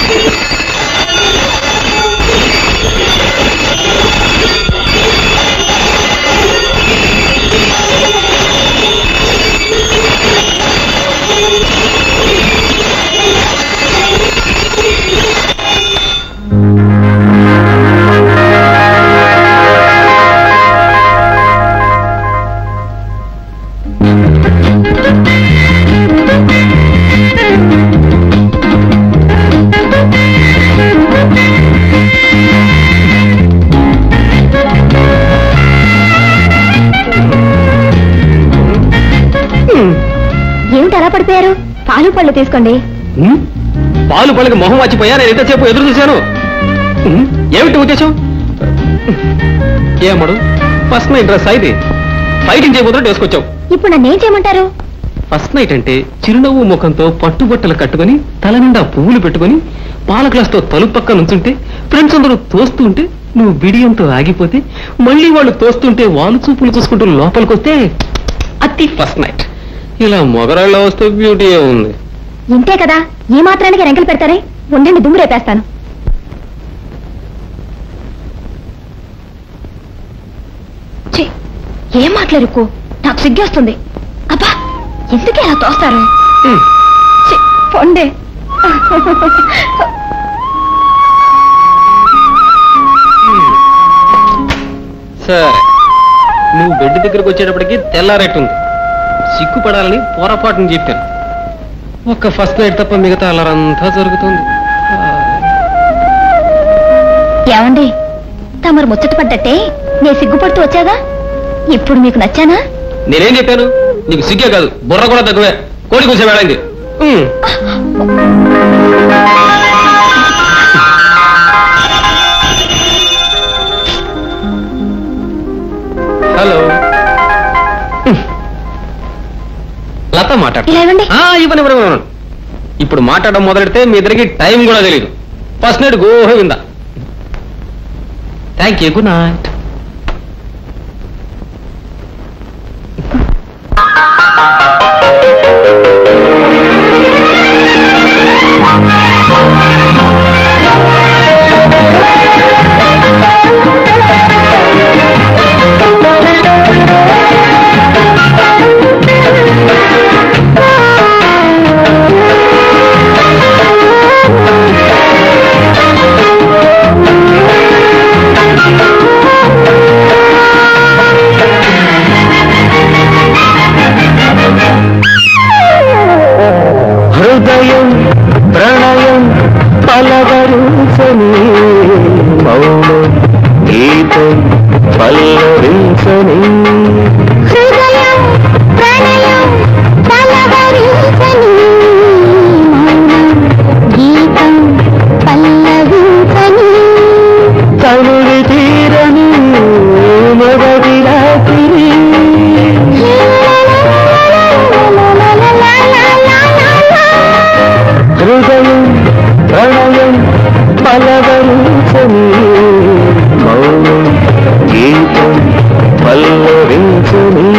ఏమిటి అలా పడిపోయారు పాలు పళ్ళు తీసుకోండి మ్మ్? పాలు పళ్ళకి మొహం వచ్చిపోయా నేను ఎంతసేపు ఎదురు చూశాను మ్మ్? ఏమిటి ఉద్దేశం ఏమడు ఫస్ట్ నైట్ డ్రెస్ ఇది ఫైటింగ్ చేయబోతున్నట్టు వేసుకొచ్చావు ఇప్పుడు నన్ను ఏం చేయమంటారు ఫస్ట్ నైట్ అంటే చిరునవ్వు ముఖంతో పట్టుబట్టలు కట్టుకొని తల నిండా పువ్వులు పెట్టుకొని పాల గ్లాస్తో తలుపు పక్క నుంచుంటే ఫ్రెండ్స్ అందరూ తోస్తూ ఉంటే నువ్వు బిడియంతో ఆగిపోతే మళ్ళీ వాళ్ళు తోస్తుంటే వాళ్ళు చూపులు చూసుకుంటూ లోపలికి వస్తే అతి ఫస్ట్ నైట్ ఇలా మొగరాళ్ళ వస్తే బ్యూటీ ఉంది ఇంతే కదా ఏ మాత్రానికి రెంకలు పెడతారే ఉండండి దుమ్ము రేపేస్తాను ఛీ, ఏం మాట్లాడుకో నాకు సిగ్గేస్తుంది అబ్బా ఎందుకే అలా తోస్తారు హ్మ్. ఛీ, పొండే సరే నువ్వు బెడ్ దగ్గరకు వచ్చేటప్పటికి తెల్లారెట్టుంది సిగ్గుపడాలని పొరపాటుని చెప్పాను ఒక్క ఫస్ట్ నైట్ తప్ప మిగతా అల్లరంతా జరుగుతుంది ఏమండి తమరు ముచ్చట పడ్డట్టే నే సిగ్గుపడుతూ వచ్చాగా ఇప్పుడు మీకు నచ్చానా నేనేం చెప్పాను నీకు సిగ్గే కాదు బుర్ర కూడా తక్కువే కోడి కూసే వేళైంది ఉమ్. హలో ఉమ్. లత మాట్లాడు ఇలా ఇవ్వండి ఆ, ఇవ్వను ఇవ్వను ఇవ్వను ఇప్పుడు మాట్లాడడం మొదలెడితే మీ ఇద్దరికి టైం కూడా తెలియదు first night Govinda thank you good night హృదయం ప్రణయం పలవరించని మౌనం గీతం పల్లవించని హృదయం ప్రణయం పలవరించని మౌనం గీతం పల్లవించని తనుడి తీరని మొదటి రాత్రి హృదయం ప్రణయం పలవరించని మౌనం గీతం పల్లవించని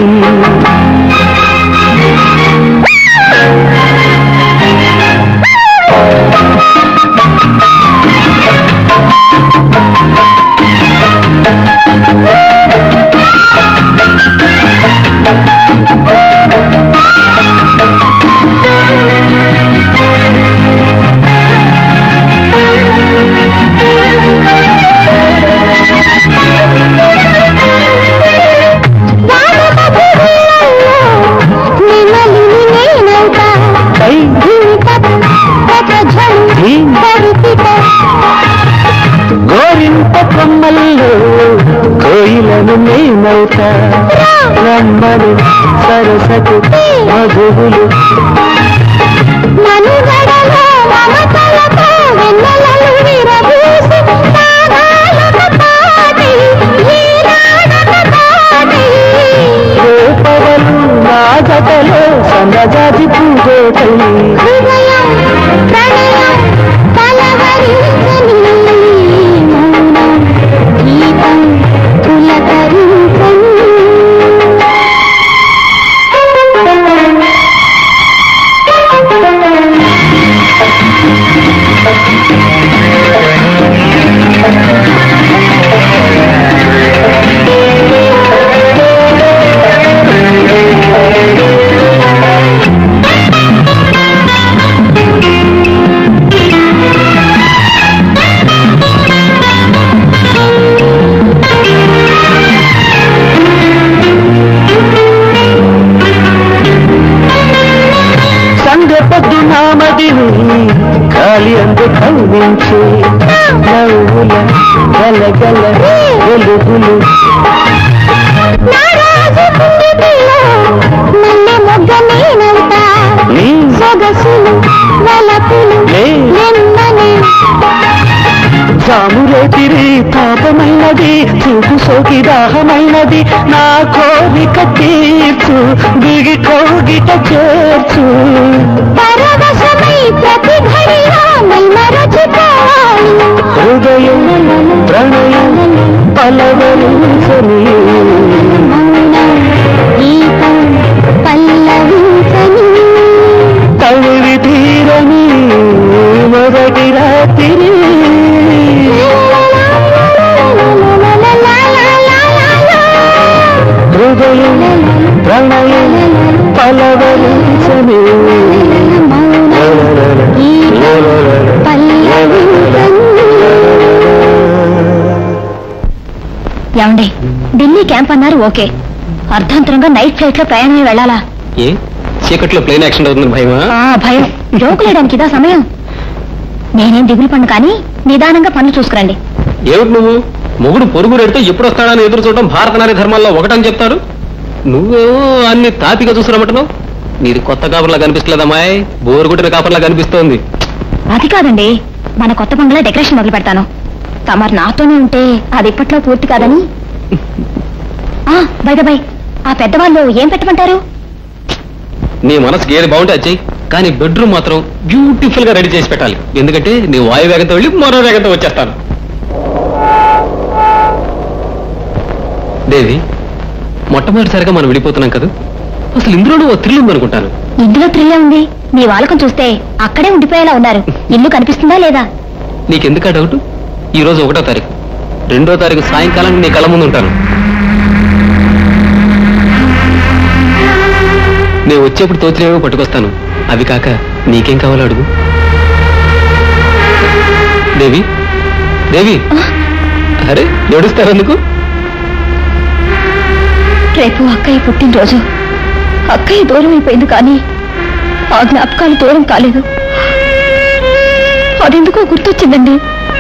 గోరింట కొమ్మల్లో కోయిలను నేనవుతా రమ్మని సరసకు మధువులు మనుగడలో మమతలతో వెన్నెలలు విరబూసి నాగాలకు పాడి ఈ నాటక పాడి రూపవలు నా జతలో సన్నజాజి పూజోటై హృదయం ప్రణయం కలవరించని మౌనం గీతం పులకరించని నవ్వులు మల్లె మొగ్గ నేనవుతా నీ సొగసులు వలపులు లే. వెన్ననే జామురేతిరి పాపమైనది చూపు సోకి దాహమైనది నా కోరిక తీర్చు దిగి కోగిట చేర్చు పరవశమై ప్రతి ఘడియా మైమరచిపోవాలి హృదయం ప్రణయం పలవరించని మౌనం గీతం పల్లవించని తవివి తీరని మొదటి రాత్రి హృదయం ప్రణయం పలవరించని ఏమండి ఢిల్లీ క్యాంప్ అన్నారు ఓకే అర్ధాంతరంగా నైట్ ఫ్లైట్ లో ప్రయాణం వెళ్ళాలా ఏ చీకట్లో ప్లేన్ యాక్షన్ అవుతుంది భయమా ఆ భయం జోకులేయడానికి ఇదా సమయం నేనేం దిగులు పన్ను కానీ నిదానంగా పనులు చూసుకురండి ఏమిటి నువ్వు మొగుడు పొరుగు రెడితే ఎప్పుడు వస్తాడని ఎదురు చూడటం భారత నారీ ధర్మాల్లో ఒకటని చెప్తారు నువ్వేమో అన్ని తాపిగా చూసుకురమంటున్నావు నీది కొత్త కాపర్లా కనిపిస్తలేదమ్మాయ్ బోరుగుట్టిన కాపర్లా కనిపిస్తోంది అది కాదండి మన కొత్త బంగ్లా డెకరేషన్ మొదలు పెడతాను తమరు నాతోనే ఉంటే అది ఇప్పట్లో పూర్తి కాదని ఆ బై బై ఆ పెద్దవాళ్ళు ఏం పెట్టమంటారు నీ మనసుకి ఏది బాగుంటే అది చెయ్యి కానీ బెడ్రూమ్ మాత్రం బ్యూటిఫుల్ గా రెడీ చేసి పెట్టాలి ఎందుకంటే నీ వాయు వేగంతో వెళ్ళి మరో వేగంతో వచ్చేస్తాను దేవి మొట్టమొదటిసారిగా మనం విడిపోతున్నాం కదా అసలు ఇందులోనూ ఓ థ్రిల్ ఉందనుకుంటాను ఇందులో థ్రిల్లే ఉంది మీ వాళ్ళకం చూస్తే అక్కడే ఉండిపోయేలా ఉన్నారు ఇల్లు కనిపిస్తుందా లేదా నీకెందుకా డౌట్ ఈ రోజు ఒకటో తారీఖు రెండో తారీఖు సాయంకాలం నీ కళ్ళ ముందు ఉంటాను నేను వచ్చేప్పుడు తోచినేవో పట్టుకొస్తాను అవి కాక నీకేం కావాలో అడుగు దేవి దేవి అరే ఏడుస్తారు ఎందుకు రేపు అక్కయ్య పుట్టినరోజు అక్కయ్య దూరం అయిపోయింది కానీ ఆ జ్ఞాపకాలు దూరం కాలేదు అదెందుకో గుర్తొచ్చిందండి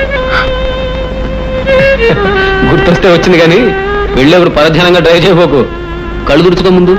గుర్తొస్తే వచ్చింది కానీ వెళ్ళేప్పుడు పరధ్యానంగా డ్రైవ్ చేయబోకు కళ్ళు తుడుచుకో ముందు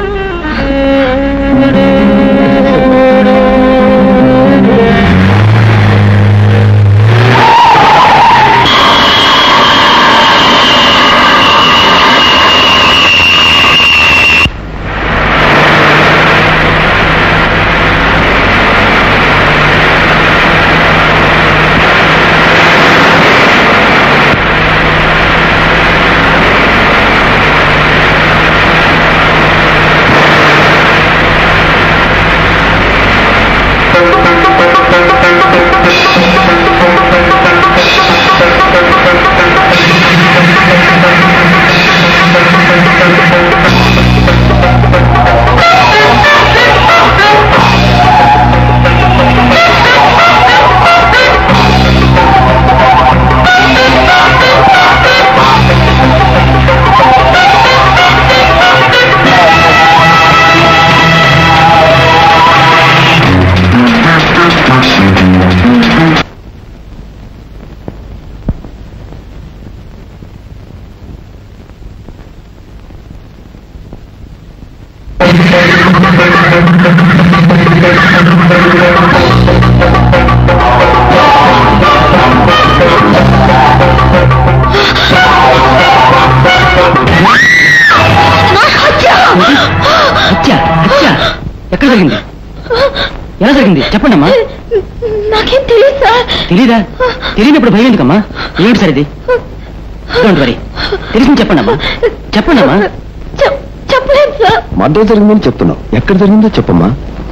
ఎక్కడ జరిగింది ఎలా జరిగింది చెప్పండి అమ్మా నాకేం తెలియదు సార్ తెలీదా తెలియనప్పుడు భయం ఎందుకమ్మా ఏమిటి సార్ ఇది డోంట్ వరీ తెలిసింది చెప్పండి అమ్మా చెప్పండి అమ్మా చెప్- చెప్పలేదు సార్ మర్డర్ జరిగిందని చెప్తున్నావు ఎక్కడ జరిగిందో చెప్పమ్మా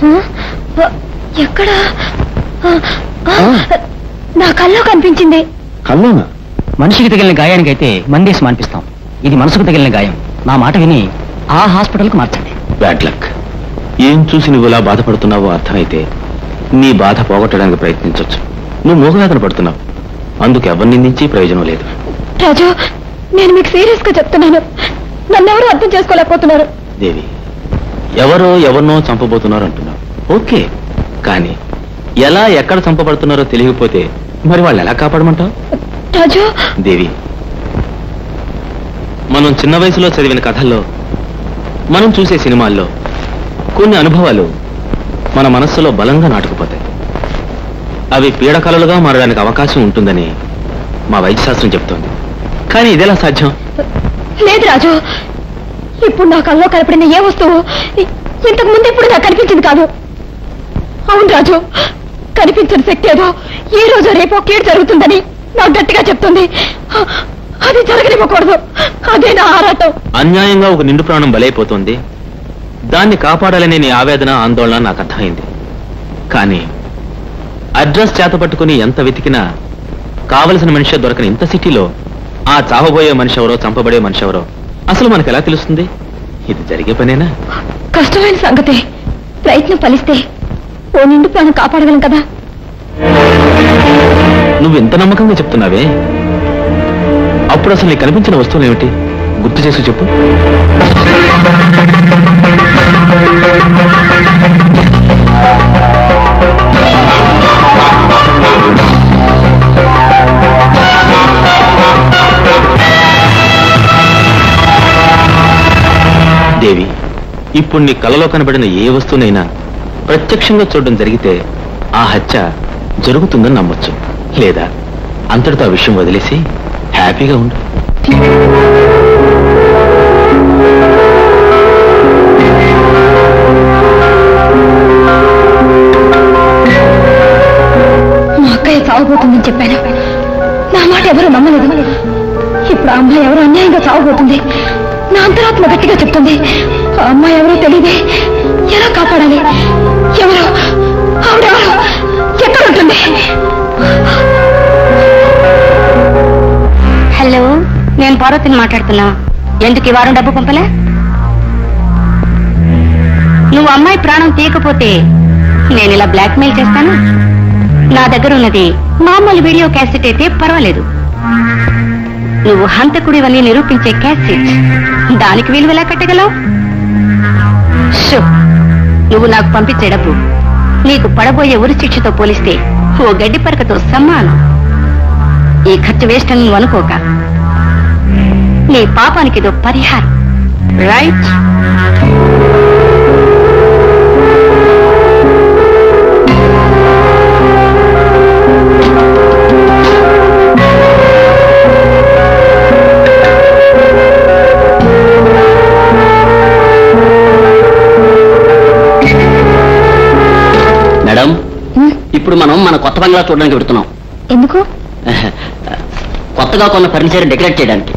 ఆ, ఎక్కడ ఆ, ఆ, నా కల్లో కనిపించింది కల్లోనా మనిషికి తగిలిన గాయానికైతే మందేసి మాన్పిస్తాం ఇది మనసుకు తగిలిన గాయం నా మాట విని ఆ హాస్పిటల్కి మార్చండి బ్యాడ్ లక్ ఏం చూసి నువ్వు ఇలా బాధపడుతున్నావో అర్థమైతే నీ బాధ పోగొట్టడానికి ప్రయత్నించవచ్చు నువ్వు మూగవేదన పడుతున్నావు అందుకు ఎవరిని నిందించి ప్రయోజనం లేదు రాజు నేను మీకు సీరియస్ గా చెప్తున్నాను నన్నెవరూ అర్థం చేసుకోలేకపోతున్నారు దేవి ఎవరో ఎవరినో చంపబోతున్నారు అంటున్నావు ఓకే కానీ ఎలా ఎక్కడ చంపబడుతున్నారో తెలియకపోతే మరి వాళ్ళు ఎలా కాపాడమంటావు రాజు దేవి మనం చిన్న వయసులో చదివిన కథల్లో మనం చూసే సినిమాల్లో కొన్ని అనుభవాలు మన మనస్సులో బలంగా నాటుకుపోతాయి అవి పీడకలలుగా మారడానికి అవకాశం ఉంటుందని మా వైద్యశాస్త్రం చెప్తోంది కానీ ఇదెలా సాధ్యం లేదు రాజు ఇప్పుడు నా కల్లో కనపడిన ఏ వస్తువు ఇ- ఇంతకు ముందు ఇప్పుడు నాకు కనిపించింది కాదు అవును రాజు కనిపించిన శక్తి ఏదో ఈ రోజు రేపో కీడు జరుగుతుందని నాకు గట్టిగా చెప్తుంది అ- అది జరగనివ్వకూడదు అదే నా ఆరాటం అన్యాయంగా ఒక నిండు ప్రాణం బలైపోతుంది దాన్ని కాపాడాలనే నీ ఆవేదన ఆందోళన నాకు అర్థమైంది కానీ అడ్రస్ చేతపట్టుకుని ఎంత వెతికినా కావలసిన మనిషి దొరకని ఇంత సిటీలో ఆ చావబోయే మనిషి ఎవరో చంపబడే మనిషి ఎవరో అసలు మనకు ఎలా తెలుస్తుంది ఇది జరిగే పనేనా కష్టమైన సంగతే ప్రయత్నం ఫలిస్తే ఓ నిండు ప్రాణం కాపాడగలం కదా నువ్వు ఎంత నమ్మకంగా చెప్తున్నావే అప్పుడు అసలు నీకు కనిపించిన వస్తువులు ఏమిటి గుర్తు చేసి చెప్పు దేవి ఇప్పుడు నీ కలలో కనబడిన ఏ వస్తువునైనా ప్రత్యక్షంగా చూడడం జరిగితే ఆ హత్య జరుగుతుందని నమ్మొచ్చు లేదా అంతటితో ఆ విషయం వదిలేసి హ్యాపీగా ఉండు మా అక్కయ్య చావబోతుందని చెప్పాను నా మాట ఎవరు నమ్మలేదు ఇప్పుడు ఆ అమ్మాయి ఎవరో అన్యాయంగా చావబోతుంది నా అంతరాత్మ గట్టిగా చెప్తుంది ఆ అమ్మాయి ఎవరో తెలియదే ఎలా కాపాడాలి ఎవరు ఆవిడెవరు ఎక్కడ ఉంటుంది హలో నేను పార్వతిని మాట్లాడుతున్నా ఎందుకు ఈ వారం డబ్బు పంపలే నువ్వు అమ్మాయి ప్రాణం తీయకపోతే నేను ఇలా బ్లాక్మెయిల్ చేస్తాను నా దగ్గర ఉన్నది మామూలు వీడియో క్యాసెట్ అయితే పర్వాలేదు నువ్వు హంతకుడివని నిరూపించే క్యాసెట్ దానికి విలువ ఎలా కట్టగలవు షో నువ్వు నాకు పంపించే డబ్బు నీకు పడబోయే ఉరి శిక్షతో పోలిస్తే ఓ గడ్డి పరకతో సమానం ఈ ఖర్చు వేస్ట్ అని నువ్వు అనుకోక నీ పాపానికి ఇదో పరిహారం రైట్ మేడం ఇప్పుడు మనం మన కొత్త బంగ్లా చూడడానికి పెడుతున్నాం ఎందుకు కొత్తగా కొన్న ఫర్నిచర్ డెకరేట్ చేయడానికి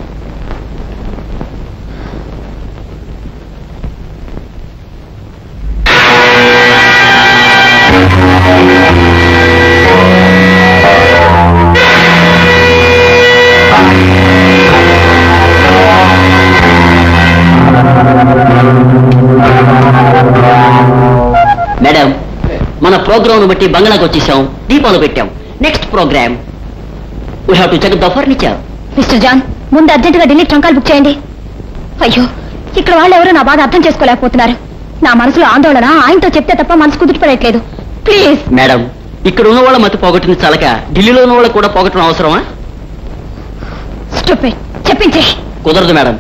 మేడం మన ప్రోగ్రామ్ బట్టి బంగ్లాకి వచ్చేసాం దీపాలు పెట్టాం next program we have to check the furniture mister John ముందు అర్జెంటుగా ఢిల్లీ ట్రంకాలు బుక్ చేయండి అయ్యో ఇక్కడ వాళ్ళు ఎవరు నా బాధ అర్థం చేసుకోలేకపోతున్నారు నా మనసులో ఆందోళన ఆయనతో చెప్తే తప్ప మనసు కుదుటపడట్లేదు ప్లీజ్ మేడం ఇక్కడ ఉన్న వాళ్ళ మతి పోగొట్టింది చాలక ఢిల్లీలో ఉన్న వాళ్ళకి కూడా పోగొట్టడం అవసరమా స్టూపిడ్ చెప్పించే కుదరదు మేడం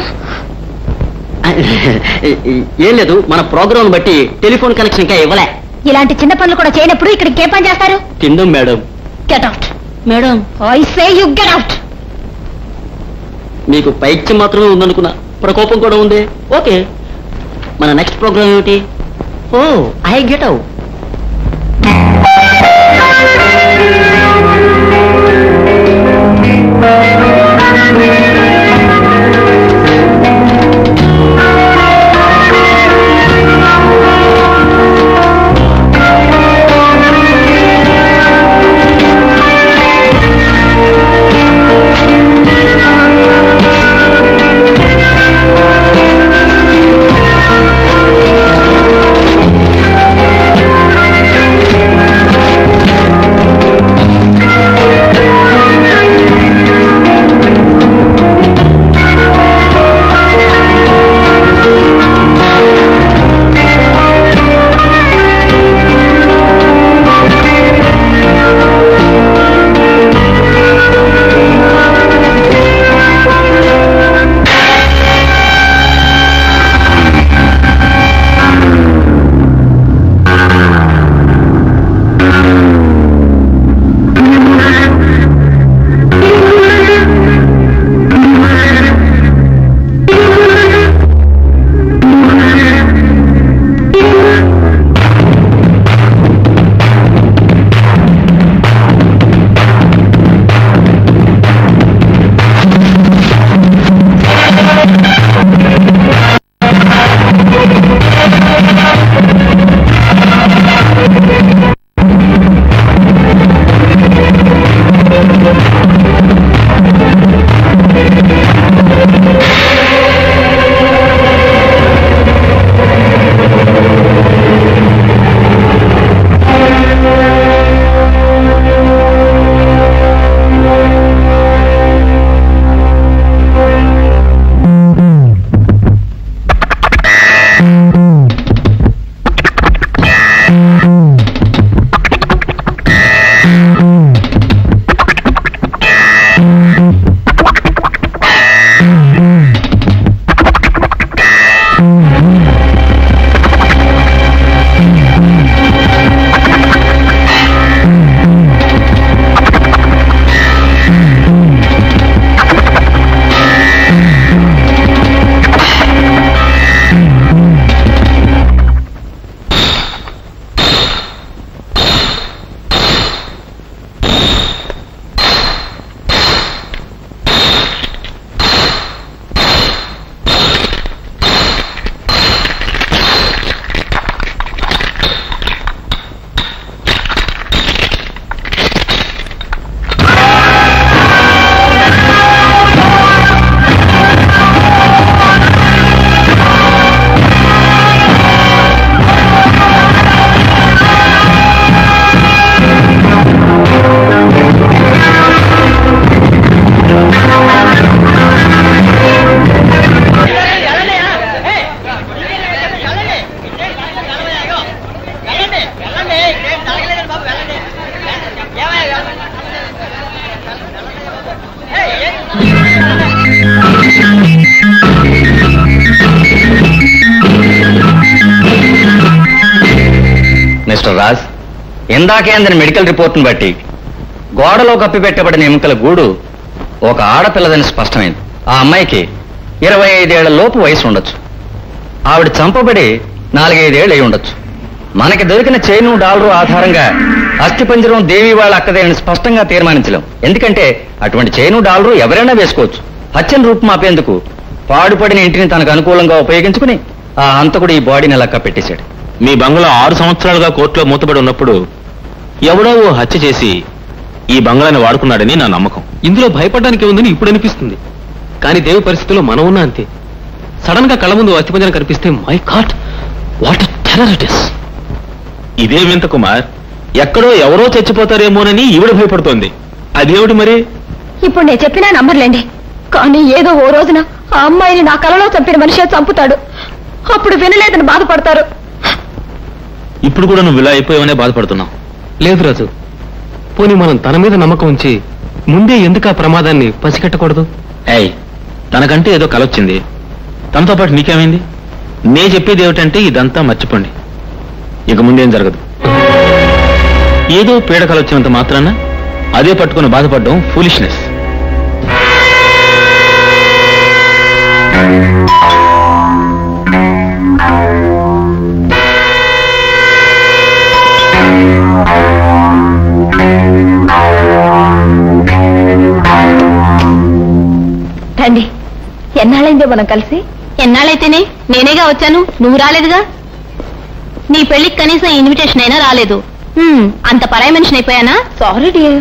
ఏం లేదు మన ప్రోగ్రామ్ బట్టి టెలిఫోన్ కనెక్షన్ ఇంకా ఇవ్వలే ఇలాంటి చిన్న పనులు కూడా చేయనప్పుడు ఇక్కడికి ఏ పని చేస్తారు తిండం madam get out madam I say you get out మీకు పైత్యం మాత్రమే ఉందనుకున్నా ప్రకోపం కూడా ఉంది ఓకే మన నెక్స్ట్ ప్రోగ్రామ్ ఏమిటి oh I get out mister Raj ఇందాకే అందిన మెడికల్ రిపోర్ట్ని బట్టి గోడలో కప్పిపెట్టబడిన ఎముకల గూడు ఒక ఆడపిల్లదని స్పష్టమైంది ఆ అమ్మాయికి ఇరవై ఐదేళ్ల లోపు వయసు ఉండొచ్చు ఆవిడ చంపబడి నాలుగైదేళ్ళు అయి ఉండొచ్చు మనకి దొరికిన చైను డాలరు ఆధారంగా అస్థిపంజరం దేవి వాళ్ళ అక్కదే అని స్పష్టంగా తీర్మానించలేం ఎందుకంటే అటువంటి చైను డాలరు ఎవరైనా వేసుకోవచ్చు హత్యను రూపుమాపేందుకు పాడుపడిన ఇంటిని తనకు అనుకూలంగా ఉపయోగించుకుని ఆ హంతకుడు ఈ బాడీని అలా కప్పెట్టేశాడు మీ బంగ్లా ఆరు సంవత్సరాలుగా కోర్టులో మూతపడి ఉన్నప్పుడు ఎవడో ఓ హత్య చేసి ఈ బంగ్లాని వాడుకున్నాడని నా నమ్మకం ఇందులో భయపడడానికి ఉందని ఇప్పుడు అనిపిస్తుంది కానీ దేవి పరిస్థితిలో మనం ఉన్నా అంతే సడన్ గా కళ్ళ ముందు అస్థిపంజరం కనిపిస్తే my god what terror it is ఇదే వింత కుమార్ ఎక్కడో ఎవరో చచ్చిపోతారేమోనని ఈవిడ భయపడుతోంది అదేమిటి మరి ఇప్పుడు నేను చెప్పినా నమ్మర్లేండి కానీ ఏదో ఓ రోజున ఆ అమ్మాయిని నా కలలో చంపిన మనిషే చంపుతాడు అప్పుడు వినలేదని బాధపడతారు ఇప్పుడు కూడా నువ్వు ఇలా అయిపోయావనే బాధపడుతున్నావు లేదు రాజు పోనీ మనం తన మీద నమ్మకం ఉంచి ముందే ఎందుకు ఆ ప్రమాదాన్ని పసిగట్టకూడదు ఏయ్ తనకంటే ఏదో కలొచ్చింది తనతో పాటు నీకేమైంది నే చెప్పేది ఏమిటంటే ఇదంతా మర్చిపోండి ఇక ముందేం జరగదు ఏదో పీడ కలొచ్చినంత మాత్రాన అదే పట్టుకుని బాధపడడం ఫూలిష్నెస్ రండి ఎన్నాళ్ళైందో మనం కలిసి ఎన్నాళ్ళైతేనే నేనేగా వచ్చాను నువ్వు రాలేదుగా నీ పెళ్లికి కనీసం ఇన్విటేషన్ అయినా రాలేదు హ్మ్, అంత పరాయి మనిషిని అయిపోయానా సారీ డియర్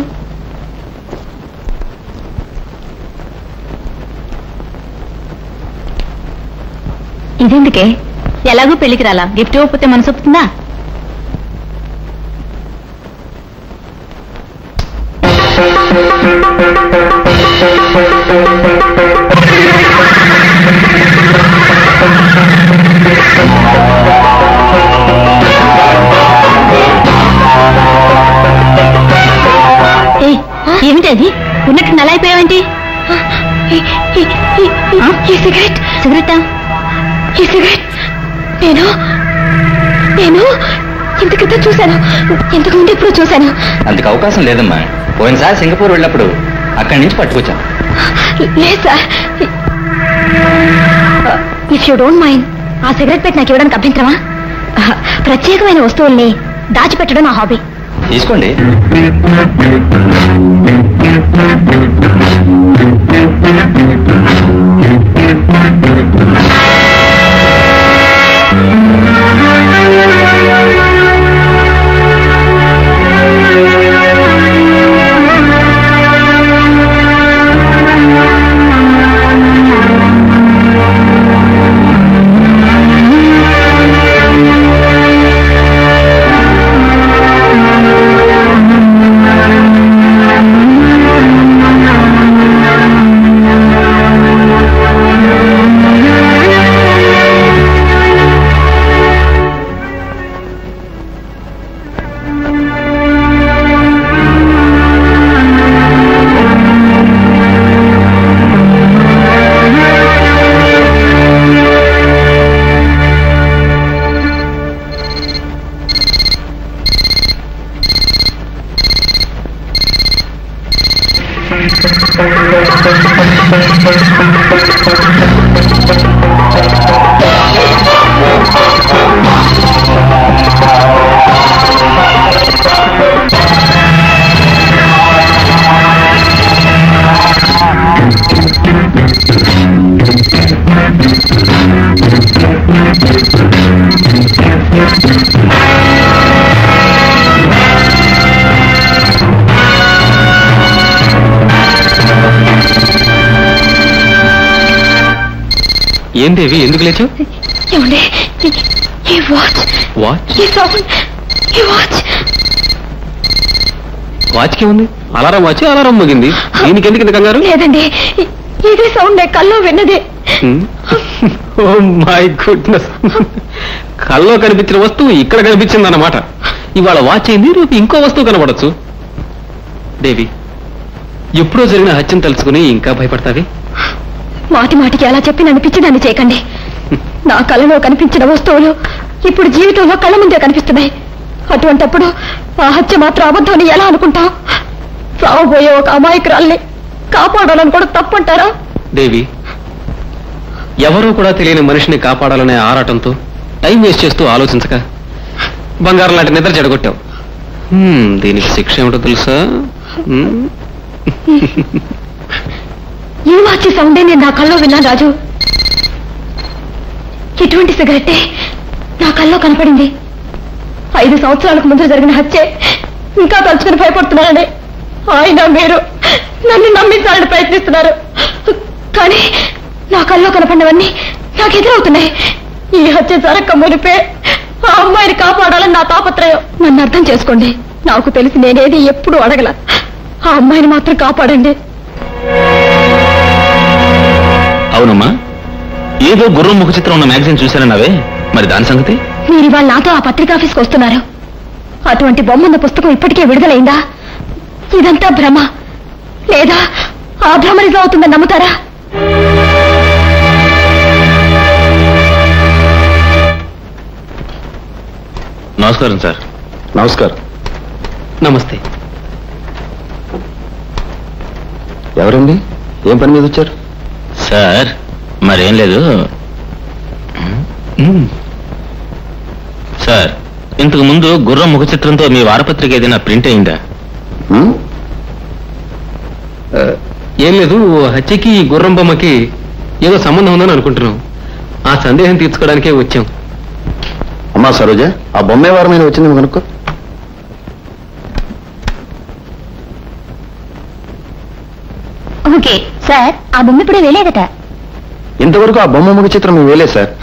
ఇదెందుకే ఎలాగూ పెళ్లికి రాలా గిఫ్ట్ ఇవ్వకపోతే మనసు ఒప్పుతుందా ఏయ్, ఏమిటి అది ఉన్నట్టు నలా అయిపోయావేంటి ఈ సిగరెట్ సిగరెట్టా ఈ సిగరెట్ నేను నేను ఇంత క్రితం చూశాను ఇంతకు ముందు ఎప్పుడు చూశాను అందుకు అవకాశం లేదమ్మా పోయినసారి సింగపూర్ వెళ్ళినప్పుడు అక్కడి నుంచి పట్టుకొచ్చాం లేదు sir if you don't mind ఆ సిగరెట్ పెట్టి నాకు ఇవ్వడానికి అభ్యంతరమా ప్రత్యేకమైన వస్తువుల్ని దాచిపెట్టడం నా హాబీ తీసుకోండి ఏం దేవి ఎందుకు లేచావు ఏమండి ఈ- ఈ వాచ్ వాచ్ ఈ సౌండ్ ఈ వాచ్ వాచ్కి ఉంది అలారం వాచ్ అలారం మోగింది దీనికి ఎందుకు ఇంత కంగారు లేదండి ఇ- ఇదే సౌండ్ నేను కల్లో విన్నదే ఓ మై గుడ్నెస్ కల్లో కనిపించిన వస్తువు ఇక్కడ కనిపించింది అన్నమాట ఇవాళ వాచ్ అయింది రేపు ఇంకో వస్తువు కనబడచ్చు దేవి ఎప్పుడో జరిగిన హత్యను తెలుసుకుని ఇంకా భయపడతావి మాటి మాటికి అలా చెప్పి నన్ను పిచ్చిదాన్ని చేయకండి నా కళలో కనిపించిన వస్తువులు ఇప్పుడు జీవితంలో కళ్ళ ముందే కనిపిస్తున్నాయి అటువంటప్పుడు ఆ హత్య మాత్రం అబద్ధం అని ఎలా అనుకుంటాం రావబోయే ఒక అమాయకురాల్ని కాపాడాలని కూడా తప్పంటారా దేవి ఎవరూ కూడా తెలియని మనిషిని కాపాడాలనే ఆరాటంతో టైం వేస్ట్ చేస్తూ ఆలోచించక బంగారం లాంటి నిద్ర చెడగొట్టావు హ్మ్, దీనికి శిక్ష ఏమిటో తెలుసా హ్మ్? ఈ వాచి సౌండే నేను నా కల్లో విన్నాను రాజు ఎటువంటి సిగరెట్టే నా కల్లో కనపడింది ఐదు సంవత్సరాలకు ముందు జరిగిన హత్యే ఇంకా తలుచుకుని భయపడుతున్నారని ఆయన మీరు నన్ను నమ్మించాలని ప్రయత్నిస్తున్నారు కానీ నా కల్లో కనపడినవన్నీ నాకు ఎదురవుతున్నాయి ఈ హత్య జరక్క మునిపే ఆ అమ్మాయిని కాపాడాలని నా తాపత్రయం నన్ను అర్థం చేసుకోండి నాకు తెలిసి నేనేది ఎప్పుడు అడగల ఆ అమ్మాయిని మాత్రం కాపాడండి అవునమ్మా ఏదో గుర్రం ముఖ చిత్రం ఉన్న మ్యాగజైన్ చూశానన్నావే మరి దాని సంగతి మీరు ఇవాళ నాతో ఆ పత్రిక ఆఫీస్కి వస్తున్నారు అటువంటి బొమ్మన్న పుస్తకం ఇప్పటికే విడుదలైందా ఇదంతా భ్రమ లేదా ఆ భ్రమ నిజం అవుతుందని నమ్ముతారా నమస్కారం సార్ నమస్కారం నమస్తే ఎవరండి ఏం పని మీద వచ్చారు సార్ మరేం లేదు మ్మ్. సార్ ఇంతకు ముందు గుర్రం ముఖ చిత్రంతో మీ వారపత్రిక ఏదైనా ప్రింట్ అయిందా ఉమ్, ఆ, ఏం లేదు హత్యకి ఈ గుర్రం బొమ్మకి ఏదో సంబంధం ఉందని అనుకుంటున్నాం ఆ సందేహం తీర్చుకోవడానికే వచ్చాం అమ్మా సరోజ ఆ బొమ్మే వారం మీద వచ్చింది కనుక్కో ఓకే సార్ ఆ బొమ్మ ఇప్పుడే వేలేదట ఇంతవరకు ఆ బొమ్మ ముఖ చిత్రం మేము వేలేదు సార్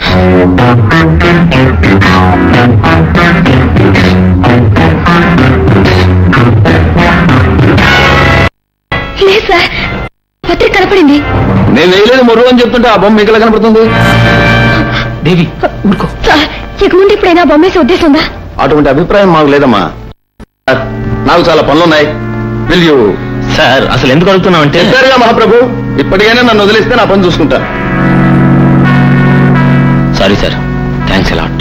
లేదు సార్ పత్రిక కనపడింది నేను వేయలేదు మొర్రు అని చెప్తుంటే ఆ బొమ్మ మీకు ఎలా కనపడుతుంది దేవి ఊరుకో సార్ ఇక ముందు ఇప్పుడైనా బొమ్మ వేసే ఉద్దేశం ఉందా అటువంటి అభిప్రాయం మాకు లేదమ్మా సార్, నాకు చాలా పనులున్నాయి విల్ యూ సార్ అసలు ఎందుకు అడుగుతున్నామంటే చెప్పారుగా మహాప్రభు ఇప్పటికైనా నన్ను వదిలేస్తే నా పని చూసుకుంటా sorry sir thanks a lot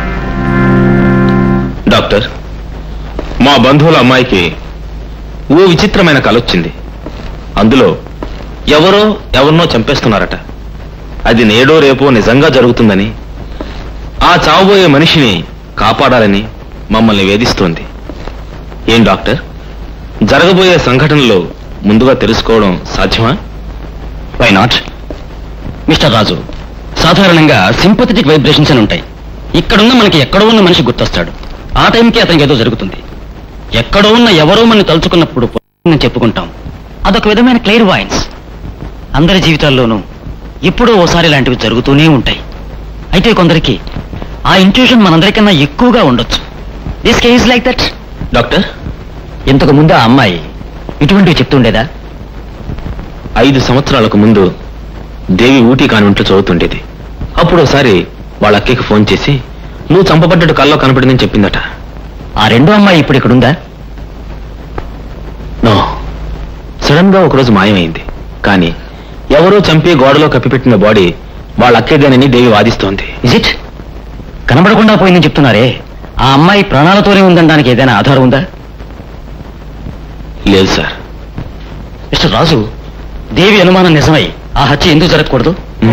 doctor మా బంధువుల అమ్మాయికి ఓ విచిత్రమైన కల వచ్చింది అందులో ఎవరో ఎవరినో చంపేస్తున్నారట అది నేడో రేపో నిజంగా జరుగుతుందని ఆ చావబోయే మనిషిని కాపాడాలని మమ్మల్ని వేధిస్తోంది ఏం డాక్టర్ జరగబోయే సంఘటనలు ముందుగా తెలుసుకోవడం సాధ్యమా వై నాట్ మిస్టర్ రాజు సాధారణంగా సింపథెటిక్ వైబ్రేషన్స్ అని ఉంటాయి ఇక్కడున్న మనకి ఎక్కడో ఉన్న మనిషి గుర్తొస్తాడు ఆ టైంకి అతనికి ఏదో జరుగుతుంది ఎక్కడో ఉన్న ఎవరో మనం తలుచుకున్నప్పుడు నేను చెప్పుకుంటాం అదొక విధమైన క్లియర్ వాయిన్స్ అందరి జీవితాల్లోనూ ఎప్పుడో ఓసారి ఇలాంటివి జరుగుతూనే ఉంటాయి అయితే కొందరికి ఆ ఇంట్యూషన్ మనందరికన్నా ఎక్కువగా ఉండొచ్చు this case like that doctor ఇంతకు ముందు ఆ అమ్మాయి ఇటువంటివి చెప్తుండేదా ఐదు సంవత్సరాలకు ముందు దేవి ఊటీ కాన్వెంట్లో చదువుతుండేది అప్పుడు ఒకసారి వాళ్ళ అక్కకి ఫోన్ చేసి నువ్వు చంపబడ్డట్టు కల్లో కనపడిందని చెప్పిందట ఆ రెండో అమ్మాయి ఇప్పుడు ఇక్కడుందా నో సడన్ గా ఒకరోజు మాయమైంది కానీ ఎవరో చంపి గోడలో కప్పిపెట్టిన బాడీ వాళ్ళ అక్కేదేనని దేవి వాదిస్తోంది ఇజ్ ఇట్ కనబడకుండా పోయిందని చెప్తున్నారే ఆ అమ్మాయి ప్రాణాలతోనే ఉందనడానికి ఏదైనా ఆధారం ఉందా లేదు సార్ మిస్టర్ రాజు దేవి అనుమానం నిజమై ఆ హత్య ఎందుకు జరగకూడదు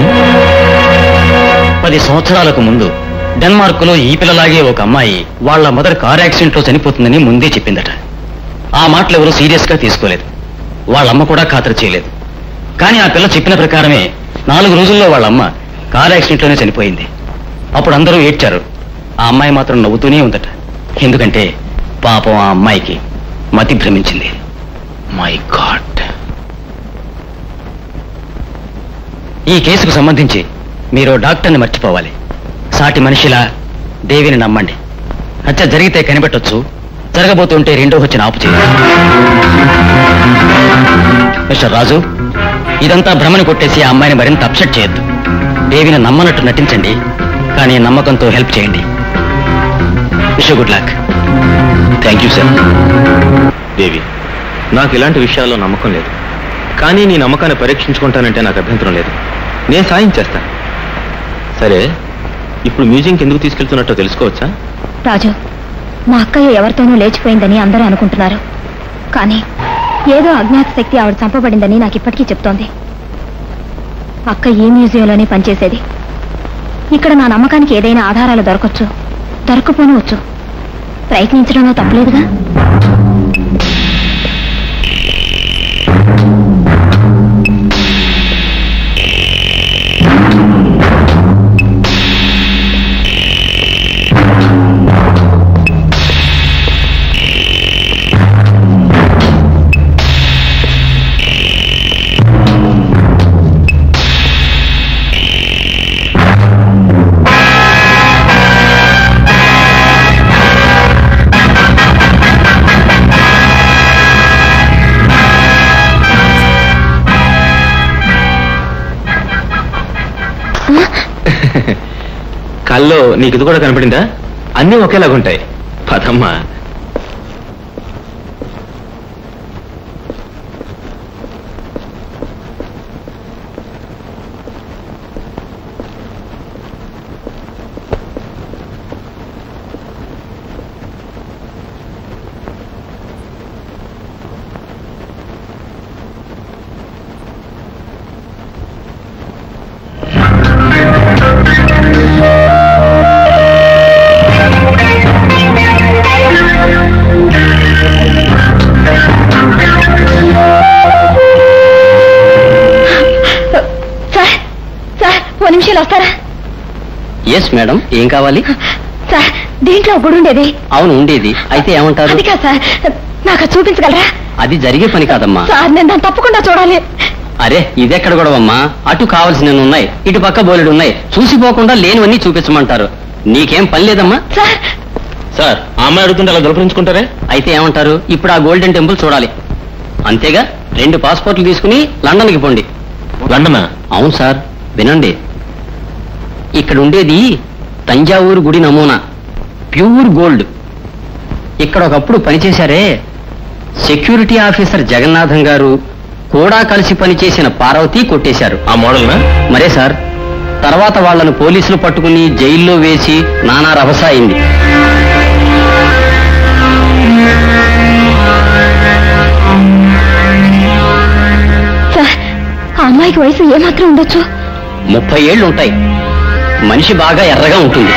పది సంవత్సరాలకు ముందు డెన్మార్క్ లో ఈ పిల్లలాగే ఒక అమ్మాయి వాళ్ళ మదర్ కార్ యాక్సిడెంట్ లో చనిపోతుందని ముందే చెప్పిందట ఆ మాటలు ఎవరు సీరియస్ గా తీసుకోలేదు వాళ్ళమ్మ కూడా ఖాతరు చేయలేదు కానీ ఆ పిల్ల చెప్పిన ప్రకారమే నాలుగు రోజుల్లో వాళ్ళమ్మ కార్ యాక్సిడెంట్ లోనే చనిపోయింది అప్పుడు అందరూ ఏడ్చారు ఆ అమ్మాయి మాత్రం నవ్వుతూనే ఉందట ఎందుకంటే పాపం ఆ అమ్మాయికి మతి భ్రమించింది మై గాడ్ ఈ కేసుకు సంబంధించి మీరు డాక్టర్ని మర్చిపోవాలి సాటి మనిషిలా దేవిని నమ్మండి హత్య జరిగితే కనిపెట్టొచ్చు జరగబోతుంటే రెండో వచ్చిన ఆపు చేయండి మిస్టర్ రాజు ఇదంతా భ్రమని కొట్టేసి ఆ అమ్మాయిని మరింత అప్సెట్ చేయొద్దు దేవిని నమ్మనట్టు నటించండి కానీ నమ్మకంతో హెల్ప్ చేయండి wish good luck thank you sir Devi నాకు ఇలాంటి విషయాల్లో నమ్మకం లేదు కానీ నీ నమ్మకాన్ని పరీక్షించుకుంటానంటే నాకు అభ్యంతరం లేదు నేను సాయం చేస్తాను సరే ఇప్పుడు మ్యూజియంకి ఎందుకు తీసుకెళ్తున్నట్టో తెలుసుకోవచ్చా రాజు మా అక్కయ్య ఎవరితోనూ లేచిపోయిందని అందరూ అనుకుంటున్నారు కానీ ఏదో అజ్ఞాత శక్తి ఆవిడ చంపబడిందని నాకు ఇప్పటికీ చెప్తోంది అక్క ఈ మ్యూజియంలోనే పనిచేసేది ఇక్కడ నా నమ్మకానికి ఏదైనా ఆధారాలు దొరకచ్చు దొరకపోనవచ్చు ప్రయత్నించడంలో తప్పలేదుగా కల్లో నీకు ఇది కూడా కనపడిందా అన్నీ ఒకేలాగుంటాయి పదమ్మా సార్ సార్ ఓ నిమిషాలు వస్తారా ఎస్ మేడం ఏం కావాలి సార్ దీంట్లో ఒక గుడి ఉండేది అవును ఉండేది అయితే ఏమంటారు అది కాదు సార్ నాకు అది చూపించగలరా అది జరిగే పని కాదమ్మా సార్ నేను దాన్ని తప్పకుండా చూడాలి అరే ఇదెక్కడ గొడవమ్మా అటు కావలసినవి ఉన్నాయి ఇటు పక్క బోలెడు ఉన్నాయి చూసిపోకుండా లేనివన్నీ చూపించమంటారు నీకేం పని లేదమ్మా సార్ సార్ ఆ అమ్మాయి అడుగుతుంటే అలా దొరకరించుకుంటారే అయితే ఏమంటారు ఇప్పుడు ఆ గోల్డెన్ టెంపుల్ చూడాలి అంతేగా రెండు పాస్పోర్ట్లు తీసుకుని లండన్కి పోండి లండనా అవును సార్ వినండి ఇక్కడ ఉండేది తంజావూరు గుడి నమూనా ప్యూర్ గోల్డ్ ఇక్కడ ఒకప్పుడు పనిచేశారే సెక్యూరిటీ ఆఫీసర్ జగన్నాథం గారు కూడా కలిసి పనిచేసిన పార్వతి కొట్టేశారు ఆ మోడల్నా మరే సార్ తర్వాత వాళ్ళను పోలీసులు పట్టుకుని జైల్లో వేసి నానా రభస అయింది సార్ ఆ అమ్మాయికి వయసు ఏమాత్రం ఉండొచ్చు ముప్పై ఏళ్ళు ఉంటాయి మనిషి బాగా ఎర్రగా ఉంటుంది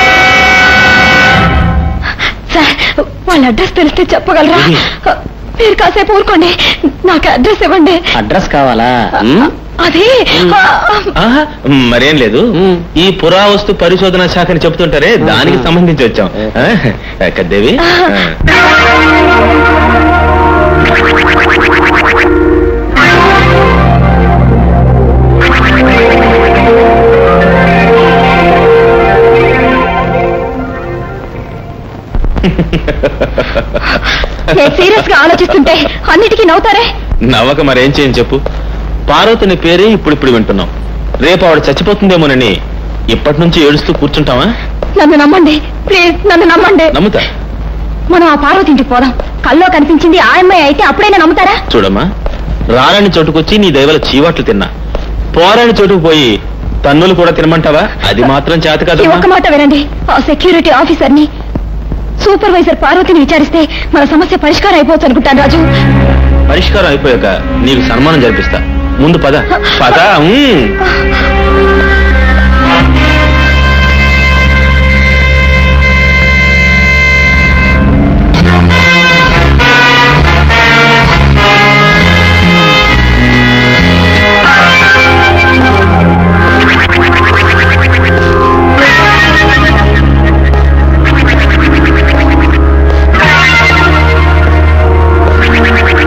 సార్ వాళ్ళ అడ్రస్ తెలిస్తే చెప్పగలరా మీరు కాసేపు ఊరుకోండి నాకు అడ్రస్ ఇవ్వండి అడ్రస్ కావాలా ఉమ్? అది ఆ, ఆహా, మరేం లేదు ఈ పురావస్తు పరిశోధన శాఖని చెప్తుంటారే దానికి సంబంధించి వచ్చాం ఆ, కద్దేవి ఆ. నేను సీరియస్ గా ఆలోచిస్తుంటే అన్నిటికీ నవ్వుతారే నవ్వక మరేం చేయని చెప్పు పార్వతిని పేరే ఇప్పుడు ఇప్పుడు వింటున్నాం రేపు ఆవిడ చచ్చిపోతుందేమోనని ఇప్పటి నుంచి ఏడుస్తూ కూర్చుంటావా నన్ను నమ్మండి ప్లీజ్ నన్ను నమ్మండి నమ్ముతా మనం ఆ పార్వతి ఇంటికి పోదాం కల్లో కనిపించింది ఆ అమ్మాయి అయితే అప్పుడైనా నమ్ముతారా చూడమ్మా రారని చోటుకొచ్చి నీ దైవల చీవాట్లు తిన్నా పోరాని చోటుకు పోయి తన్నులు కూడా తినమంటావా అది మాత్రం చేత ఈ కదమ్మా ఒక్క మాట వినండి ఆ సెక్యూరిటీ ఆఫీసర్ ని సూపర్వైజర్ పార్వతిని విచారిస్తే మన సమస్య పరిష్కారం అయిపోవచ్చు అనుకుంటాను రాజు పరిష్కారం అయిపోయాక నీకు సన్మానం జరిపిస్తా ముందు పద పద ఉమ్.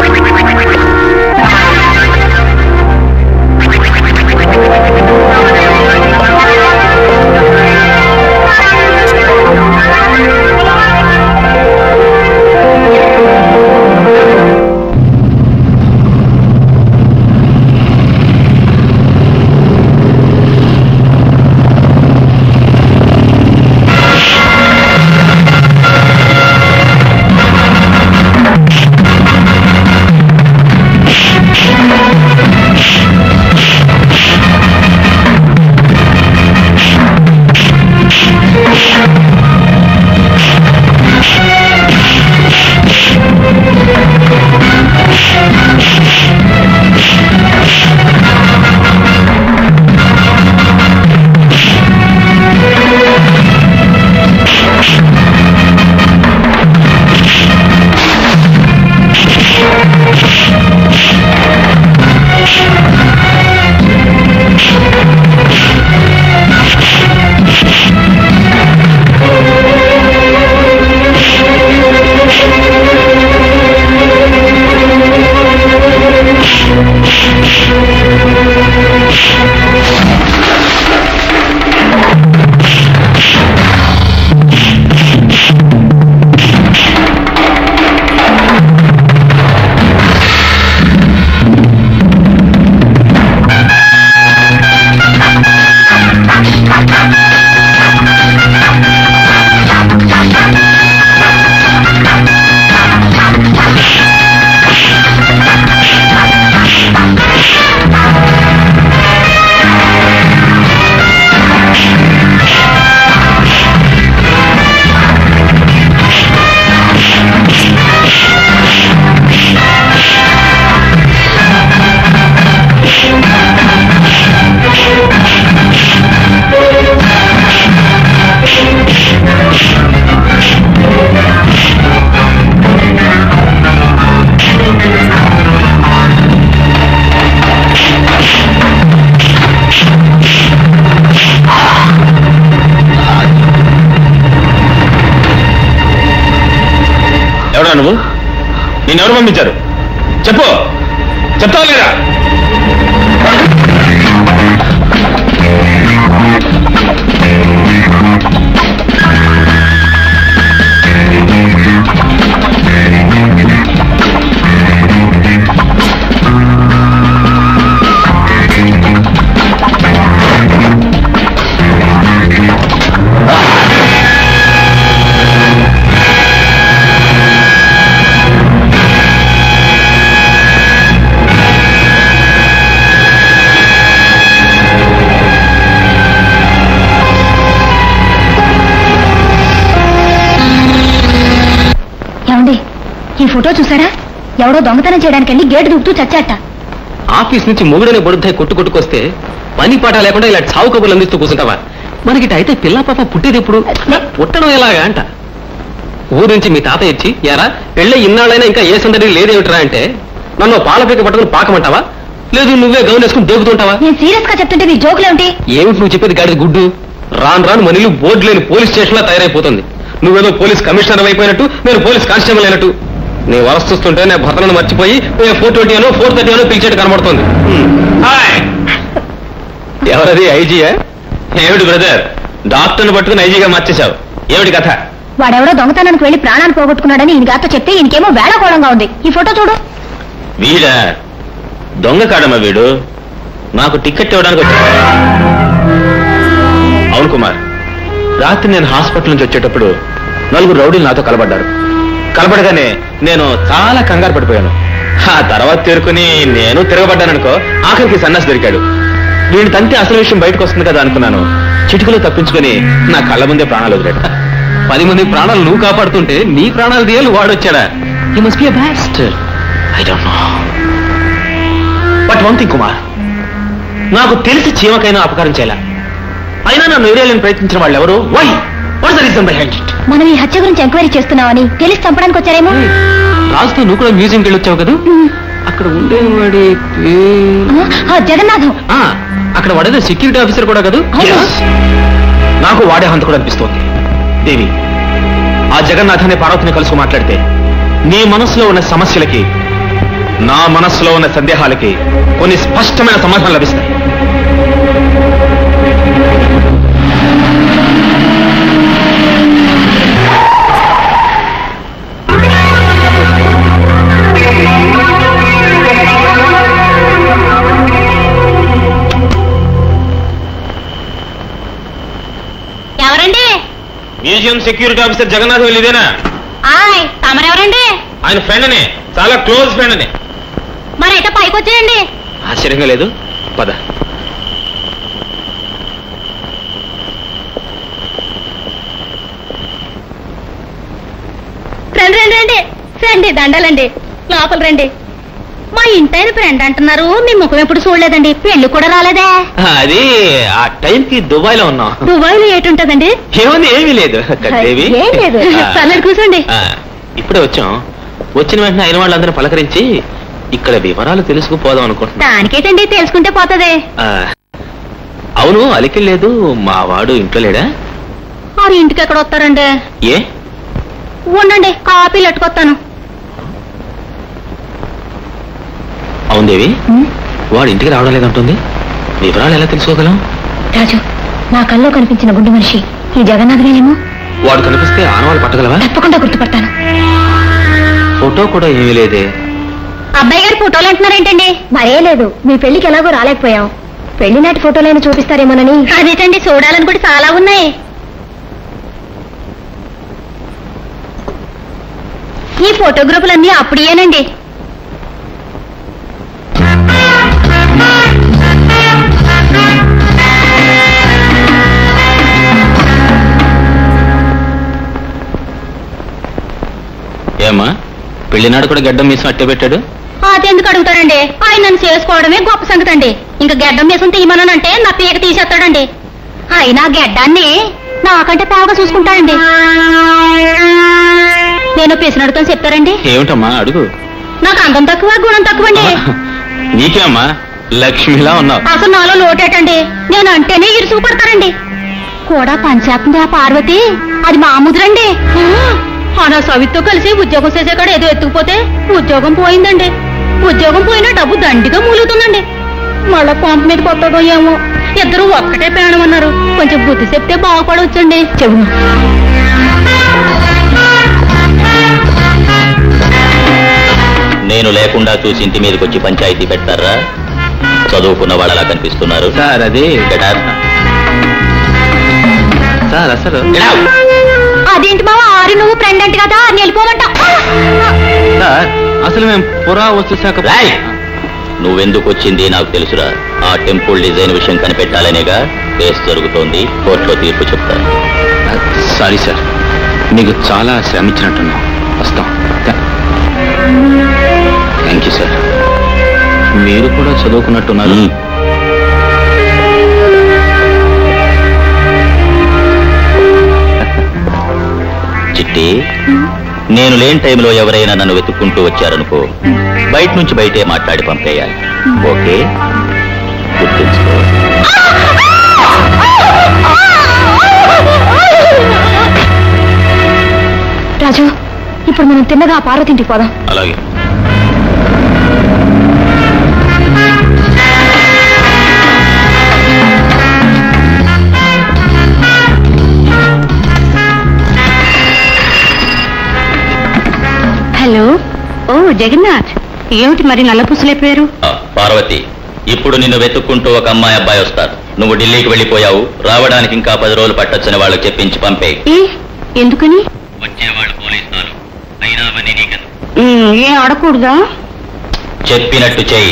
ఆ నిన్నెవరు పంపించారు చెప్పు చెప్తావా లేదా ఏమండి ఈ ఫోటో చూసారా ఎవడో దొంగతనం చేయడానికి వెళ్ళి గేటు దూకుతూ చచ్చాట ఆఫీస్ నుంచి మొగుడనే బొడుద్దాయి కొట్టు కొట్టుకొస్తే పని పాట లేకుండా ఇలా చావు కబుర్లు అందిస్తూ కూర్చుంటావా మనకి ఇటు అయితే పిల్ల పాప పుట్టేది ఎప్పుడు పుట్టడం ఎలాగా అంట ఊరు నుంచి మీ తాత ఇచ్చి ఎరా పెళ్ళి ఇన్నాళ్ళైనా ఇంకా ఏ సందడి లేదేమిట్రా అంటే నన్ను పాలపీక పట్టుకుని పాకమంటావా లేదు నువ్వే గౌన్ వేసుకుని దోగుతుంటావా నేను సీరియస్ గా చెప్తుంటే నీ జోకులేమిటి ఏమిటి నువ్వు చెప్పేది గాడి గుడ్డు రాను రాను మన ఇల్లు బోర్డు లేని పోలీస్ స్టేషన్ లా తయారైపోతుంది నువ్వేదో పోలీస్ కమిషనర్ అయిపోయినట్టు నేను పోలీస్ కానిస్టేబుల్ అయినట్టు నీ వరస చూస్తుంటే నేను భర్తలను మర్చిపోయి ఫోర్ ట్వంటీ అనో ఫోర్ థర్టీ అనో పిలిచేట్టు కనబడుతుంది హాయ్ ఎవరది ఐజీయా ఏమిటి బ్రదర్ డాక్టర్ని పట్టుకుని ఐజీగా మార్చేశావు ఏమిటి కథ వాడెవడో దొంగతనానికి వెళ్ళి ప్రాణాన్ని పోగొట్టుకున్నాడని ఈయన గారితో చెప్తే ఈయనకేమో వేళకోళంగా ఉంది ఈ ఫోటో చూడు వీడా దొంగ కాడమ్మా వీడు నాకు టికెట్ ఇవ్వడానికి వచ్చాడు అవును కుమార్ రాత్రి నేను హాస్పిటల్ నుంచి వచ్చేటప్పుడు నలుగురు రౌడీలు నాతో కలబడ్డారు కలబడగానే నేను చాలా కంగారు పడిపోయాను ఆ తర్వాత తేరుకుని నేను తిరగబడ్డాననుకో ఆఖరికి సన్నాసి దొరికాడు వీడిని తంతే అసలు విషయం బయటకు వస్తుంది కదా అనుకున్నాను చిటికలో తప్పించుకొని నా కళ్ళ ముందే ప్రాణాలు వదిలాడు పది మంది ప్రాణాలు నువ్వు కాపాడుతుంటే నీ ప్రాణాలు తీయాలి వాడొచ్చాడా you must be best I don't know but one thing Kumar నాకు తెలిసి చీమకైనా అపకారం చేయాల అయినా నన్ను ఎదురేయాలని ప్రయత్నించిన వాళ్ళు ఎవరు why what the reason behind it మనం ఈ హత్య గురించి ఎంక్వైరీ చేస్తున్నామని తెలిసి చంపడానికి వచ్చారేమో రాజుతో నువ్వు కూడా మ్యూజియంకి వెళ్ళి వచ్చావు కదా అక్కడ ఉండేవాడి పేరు ఆ, జగన్నాథం ఆ, అక్కడ వాడేదో సెక్యూరిటీ ఆఫీసర్ కూడా కదా Yes. నాకు వాడే హంతకుడు అనిపిస్తోంది దేవి ఆ జగన్నాథ్ అనే పార్వతిని కలుసుకు మాట్లాడితే నీ మనసులో ఉన్న సమస్యలకి నా మనస్సులో ఉన్న సందేహాలకి కొన్ని స్పష్టమైన సమాధానం లభిస్తాయి ఎవరండి మ్యూజియం సెక్యూరిటీ ఆఫీసర్ జగన్నాథ్ వెళ్ళిదేనా ఆయ్ తమరెవరండి ఆయన ఫ్రెండ్ అనే చాలా క్లోజ్ ఫ్రెండ్ అనే మరైతే పైకి వచ్చేయండి ఆశ్చర్యంగా లేదు పద రండి రండి రండి రండి దండాలండి లోపల రండి మా ఇంటైన ఫ్రెండ్ అంటున్నారు మీ ముఖం ఎప్పుడు చూడలేదండి పెళ్లి కూడా రాలేదే అది ఆ టైంకి దుబాయ్ లో ఉన్నాం దుబాయ్ లో ఏటుంటదండి ఏముంది ఏమీ లేదు దేవి ఏం లేదు ఆ, పర్లేదు కూర్చోండి ఆ, ఇప్పుడే వచ్చాం వచ్చిన వెంటనే అయిన వాళ్ళందరూ పలకరించి ఇక్కడ వివరాలు తెలుసుకుపోదాం అనుకుంటున్నాం దానికేటండి తెలుసుకుంటే పోతదే ఆ, అవును అలికి లేదు మా వాడు ఇంట్లో లేడా వారు ఇంటికి ఎక్కడ వస్తారండి ఏ ఉండండి కాపీలు ఎట్టుకొస్తాను అవును దేవి వాడు ఇంటికి రావడం లేదంటుంది వివరాలు ఎలా తెలుసుకోగలం రాజు నా కల్లో కనిపించిన గుండు మనిషి ఈ జగన్నాథుడేనేమో వాడు కనిపిస్తే ఆనవాళ్ళు పట్టగలవా తప్పకుండా గుర్తుపడతాను ఫోటో కూడా ఏమీ లేదే అబ్బాయి గారు ఫోటోలు అంటున్నారేంటండి మరే లేదు మీ పెళ్లికి ఎలాగో రాలేకపోయాం పెళ్లి నాటి ఫోటోలైనా చూపిస్తారేమోనని అదేటండి చూడాలని కూడా చాలా ఉన్నాయి ఈ ఫోటోగ్రాఫులన్నీ అప్పుడేనండి ఏమ్మా పెళ్లినాడు కూడా గడ్డం మీసం అట్టే పెట్టాడు అదెందుకు అడుగుతాడండి ఆయన నన్ను చేసుకోవడమే గొప్ప సంగతి అండి ఇంకా గెడ్డం మీసం తీయమనంటే నా పీక తీసేస్తాడండి అయినా గెడ్డాన్ని నాకంటే బాగా చూసుకుంటాడండి నేను పేసినడుతో చెప్తారండి ఏమిటమ్మా అడుగు నాకు అందం తక్కువ గుణం తక్కువ అండి నీకేమ్మా లక్ష్మిలా ఉన్నావు అసలు నాలో లోటేటండి నేను అంటేనే ఇరుసుకు పడతారండి కూడా పంచాపుంది ఆ పార్వతి అది మా ముదురండి ఆ నా సవిత్తో కలిసి ఉద్యోగం చేసేకాడ ఏదో ఎత్తుకుపోతే ఉద్యోగం పోయిందండి ఉద్యోగం పోయినా డబ్బు దండిగా మూలుగుతుందండి మళ్ళా పంప మీద కొట్టదో ఏమో ఇద్దరు ఒక్కటే ప్రయాణం అన్నారు కొంచెం బుద్ధి చెప్తే బాగుపడవచ్చండి చెవు నేను లేకుండా చూసి ఇంటి మీదకి వచ్చి పంచాయతీ పెడతారా చదువుకున్న వాళ్ళలా కనిపిస్తున్నారు సార్ అది Get out. సార్ అసలు Get out. అదేంటి మావా ఆరు నువ్వు ఫ్రెండ్ అంట కదా అని వెళ్ళిపోమంటావు సార్ అసలు మేము పురా వస్తు శాఖ రాయ్ నువ్వెందుకు వచ్చింది నాకు తెలుసురా ఆ టెంపుల్ డిజైన్ విషయం కనిపెట్టాలనేగా కేసు జరుగుతోంది కోర్టులో తీర్పు చెప్తాను సారీ సార్ మీకు చాలా శ్రమ ఇచ్చినట్టున్నాం వస్తాం థ్యాంక్ యూ సార్ మీరు కూడా చదువుకున్నట్టున్నారు మ్మ్. చిట్టి నేను లేని టైంలో ఎవరైనా నన్ను వెతుక్కుంటూ వచ్చారనుకో బయట నుంచి బయటే మాట్లాడి పంపేయాలి ఓకే గుర్తుంచుకో రాజు ఇప్పుడు మనం తిన్నగా ఆ పార్వతింటికి పోదాం అలాగే హలో ఓ జగన్నాథ్ ఏమిటి మరి నల్ల పుసలైపోయారు ఆ, పార్వతి ఇప్పుడు నిన్ను వెతుక్కుంటూ ఒక అమ్మాయి అబ్బాయి వస్తారు నువ్వు ఢిల్లీకి వెళ్ళిపోయావు రావడానికి ఇంకా పది రోజులు పట్టొచ్చని వాళ్ళకి చెప్పించి పంపే ఏ ఎందుకని వచ్చేవాళ్ళు పోలీసులు అయినా ఉమ్, ఏం ఆడకూడదా చెప్పినట్టు చెయ్యి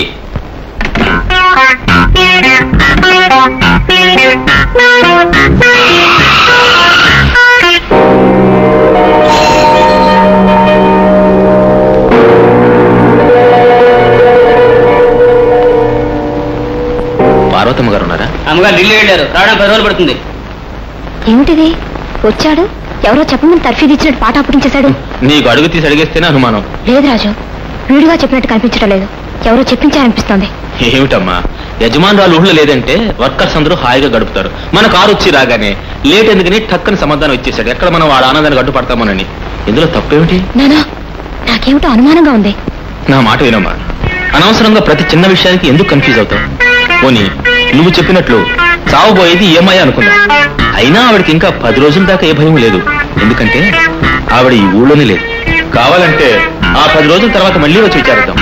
పార్వతమ్మ గారు ఉన్నారా అమ్మగారు ఢిల్లీ వెళ్ళారు రావడం పది రోజులు పడుతుంది ఏమిటిది వచ్చాడు ఎవరో చెప్పమని తర్ఫీదు ఇచ్చినట్టు పాట అప్పగించేశాడు నీకు అడుగు తీసి అడిగేస్తేనే అనుమానం లేదు రాజు వీడిగా చెప్పినట్టు కనిపించడం లేదు ఎవరో చెప్పించారనిపిస్తోంది ఏమిటమ్మా యజమానురాలు ఊళ్ళో లేదంటే వర్కర్స్ అందరూ హాయిగా గడుపుతారు మన కారు వచ్చి రాగానే లేట్ ఎందుకని టక్కని సమాధానం ఇచ్చేశాడు ఎక్కడ మనం వాడు ఆనందాన్ని అడ్డుపడతామోనని ఇందులో తప్పేమిటి నానా నాకేమిటో అనుమానంగా ఉంది నా మాట వినమ్మా అనవసరంగా ప్రతి చిన్న విషయానికి ఎందుకు కన్ఫ్యూజ్ అవుతావు పోనీ నువ్వు చెప్పినట్లు చావబోయేది ఏమయ్యా అనుకున్నా అయినా ఆవిడకి ఇంకా పది రోజుల దాకా ఏ భయం లేదు ఎందుకంటే ఆవిడ ఈ ఊళ్ళోనే లేదు కావాలంటే ఆ పది రోజుల తర్వాత మళ్ళీ వచ్చి విచారిద్దాం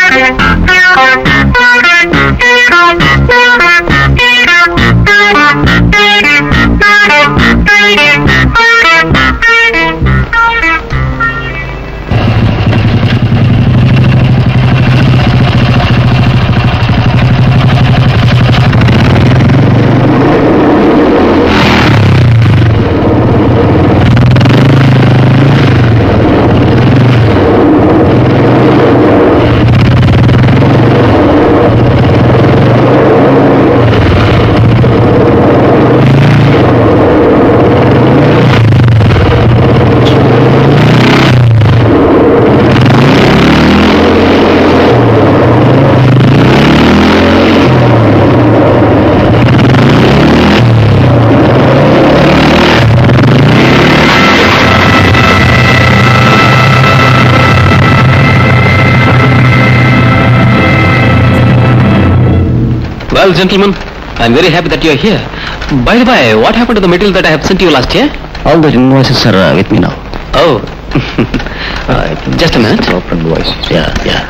Well, gentlemen, I'm very happy that you are here. By the way, what happened to the material that I have sent you last year? All the invoices are uh, with me now. Oh, uh, just a minute. Proper invoices. Yeah, yeah.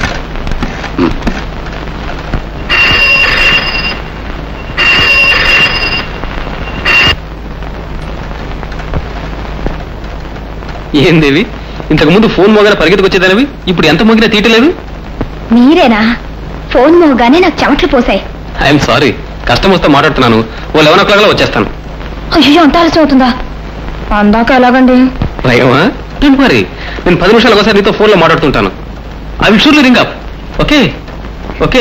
ఏం దేవి ఇంతకు ముందు phone మోగానే పరిగెత్తుకు వచ్చేదానివి ఇప్పుడు ఎంత మోగినా తీయటలేదు మీరేనా phone మోగానే నాకు చెమట్లు పోసాయి I'm sorry కష్టం వస్తే మాట్లాడుతున్నాను ఓ లెవెన్ ఓ క్లాక్ వచ్చేస్తాను అయ్యో అంత ఆలస్యం అవుతుందా అందాక ఎలాగండి భయమా డోంట్ వరీ నేను పది నిమిషాలు ఒకసారి నీతో ఫోన్లో మాట్లాడుతుంటాను I will surely ring up okay okay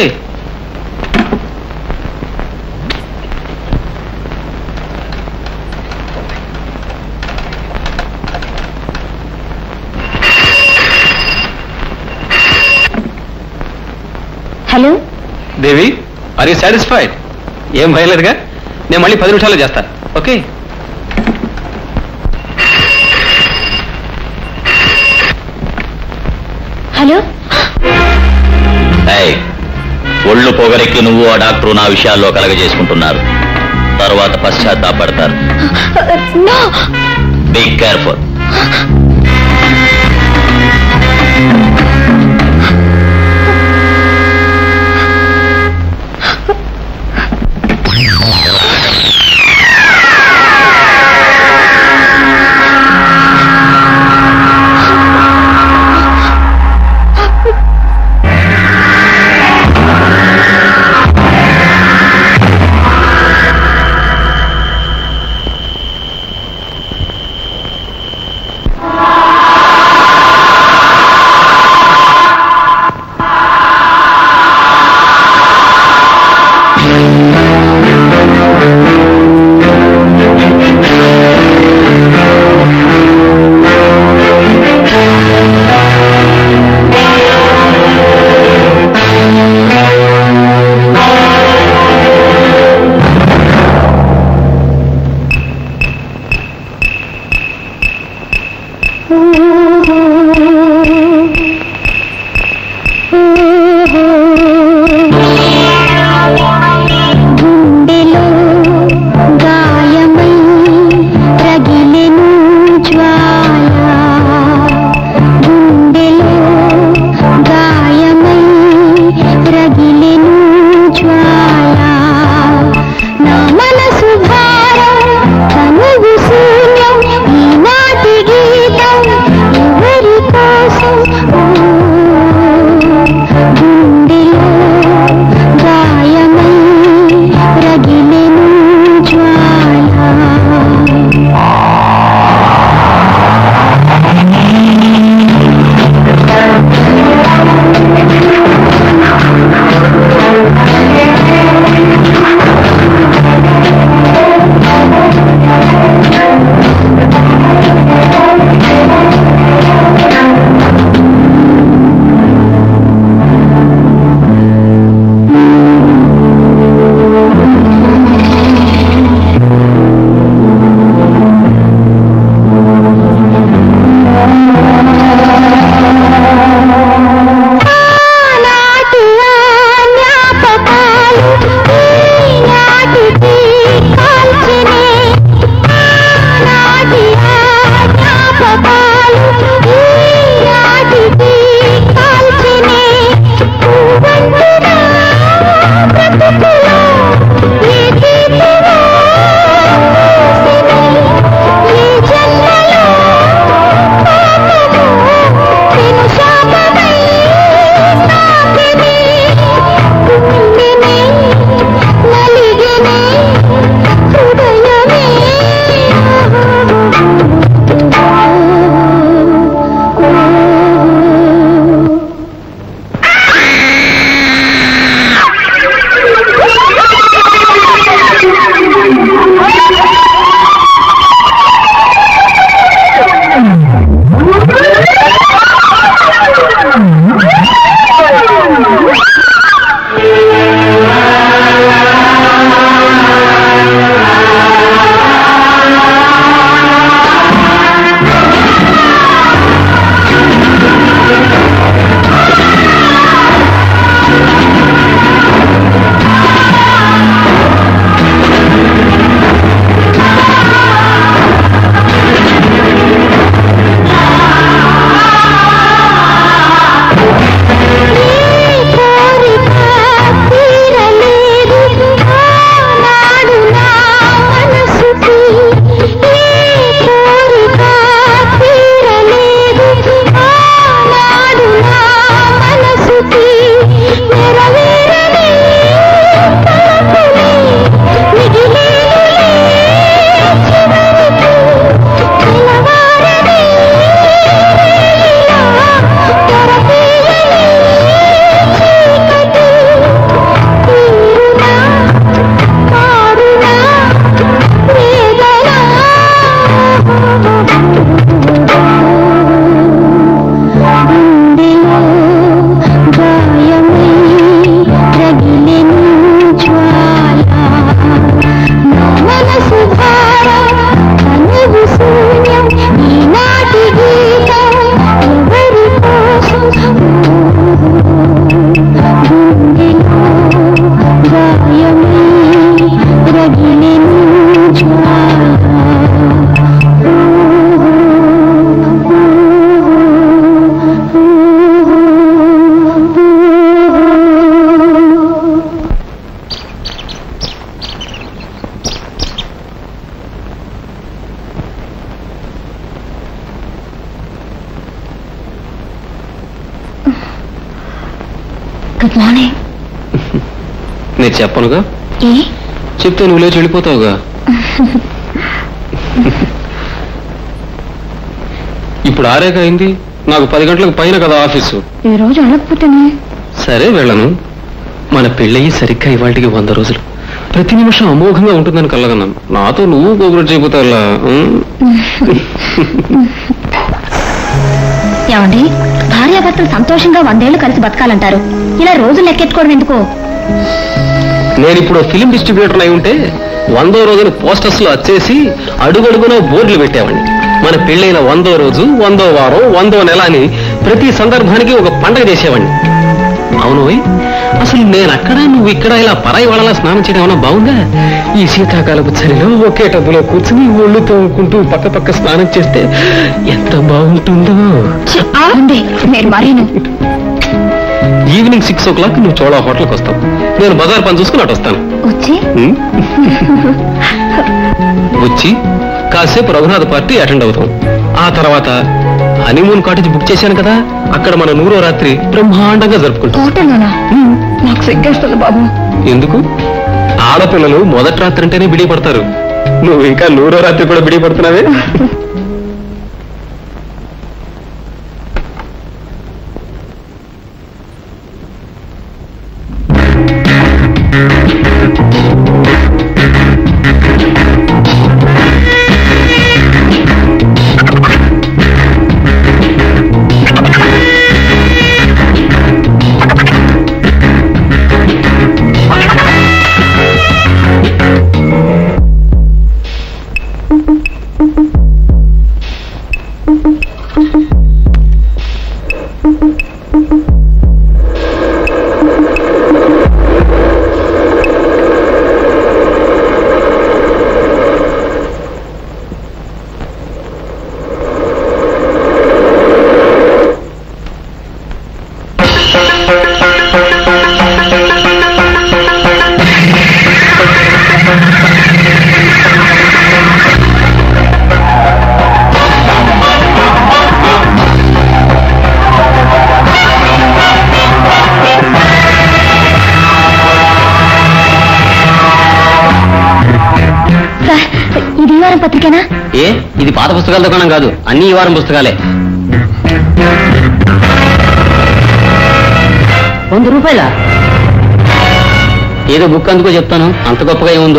hello Devi are you satisfied ఏం భయలేదుగా నేను మళ్ళీ పది నిమిషాల్లో చేస్తాను ఓకే హలో ఏయ్, ఒళ్ళు పొగరెక్కి నువ్వు ఆ డాక్టరు నా విషయాల్లో కలగజేసుకుంటున్నారు తర్వాత పశ్చాత్తాపడతారు నో బీ కేర్ఫుల్ ఆ గుడ్ మార్నింగ్ నేను చెప్పనుగా ఏ చెప్తే నువ్వు లేచి వెళ్ళిపోతావుగా ఇప్పుడు ఆరేగా అయింది నాకు పది గంటలకు పైన కదా ఆఫీసు ఈ రోజు వెళ్ళకపోతేనే సరే వెళ్ళను మన పెళ్ళయి సరిగ్గా ఇవాళకి వంద రోజులు ప్రతి నిమిషం అమోఘంగా ఉంటుందని కలగన్నాం నాతో నువ్వు కోఆపరేట్ చేయబోతావులా ఏమండి భార్యాభర్తలు సంతోషంగా వందేళ్లు కలిసి బతకాలంటారు ఇలా రోజులు లెక్కెట్టుకోవడం ఎందుకు నేను ఇప్పుడు ఫిలిం డిస్ట్రిబ్యూటర్ అయి ఉంటే వందో రోజున పోస్టర్స్ లో వచ్చేసి అడుగడుగున బోర్డులు పెట్టేవాడిని మన పెళ్ళైన వందో రోజు వందో వారం వందో నెల అని ప్రతి సందర్భానికి ఒక పండగ చేసేవాడిని అవును ఓయ్, అసలు నేను అక్కడ నువ్వు ఇక్కడ ఇలా పరాయి వాళ్ళలా స్నానం చేయడం ఏమన్నా బాగుందా ఈ శీతాకాలపు చలిలో ఒకే టబ్బులో కూర్చుని ఒళ్ళు తోముకుంటూ పక్క పక్క స్నానం చేస్తే ఎంత బాగుంటుందో అండి నేను మరీను ఈవినింగ్ సిక్స్ ఓ క్లాక్ నువ్వు చోళా హోటల్కి వస్తావు నేను బజార్ పని చూసుకుని అటు వస్తాను వచ్చి ఉం? వచ్చి కాసేపు రఘునాథ్ పార్టీ అటెండ్ అవుతాం ఆ తర్వాత హనీమూన్ కాటేజ్ బుక్ చేశాను కదా అక్కడ మన నూరో రాత్రి బ్రహ్మాండంగా జరుపుకుంటాం హోటల్లోనా నాకు సిగ్గేస్తుంది బాబు ఎందుకు ఆడపిల్లలు మొదటి రాత్రి అంటేనే బిడి పడతారు నువ్వు ఇంకా నూరో రాత్రి కూడా బిడి పడుతున్నావే సార్ ఇది ఈ వారం పత్రికేనా ఏ ఇది పాత పుస్తకాల దుకాణం కాదు అన్ని ఈ వారం పుస్తకాలే వంద రూపాయల ఏదో బుక్ అందుకో చెప్తాను అంత గొప్పగా ఏముందో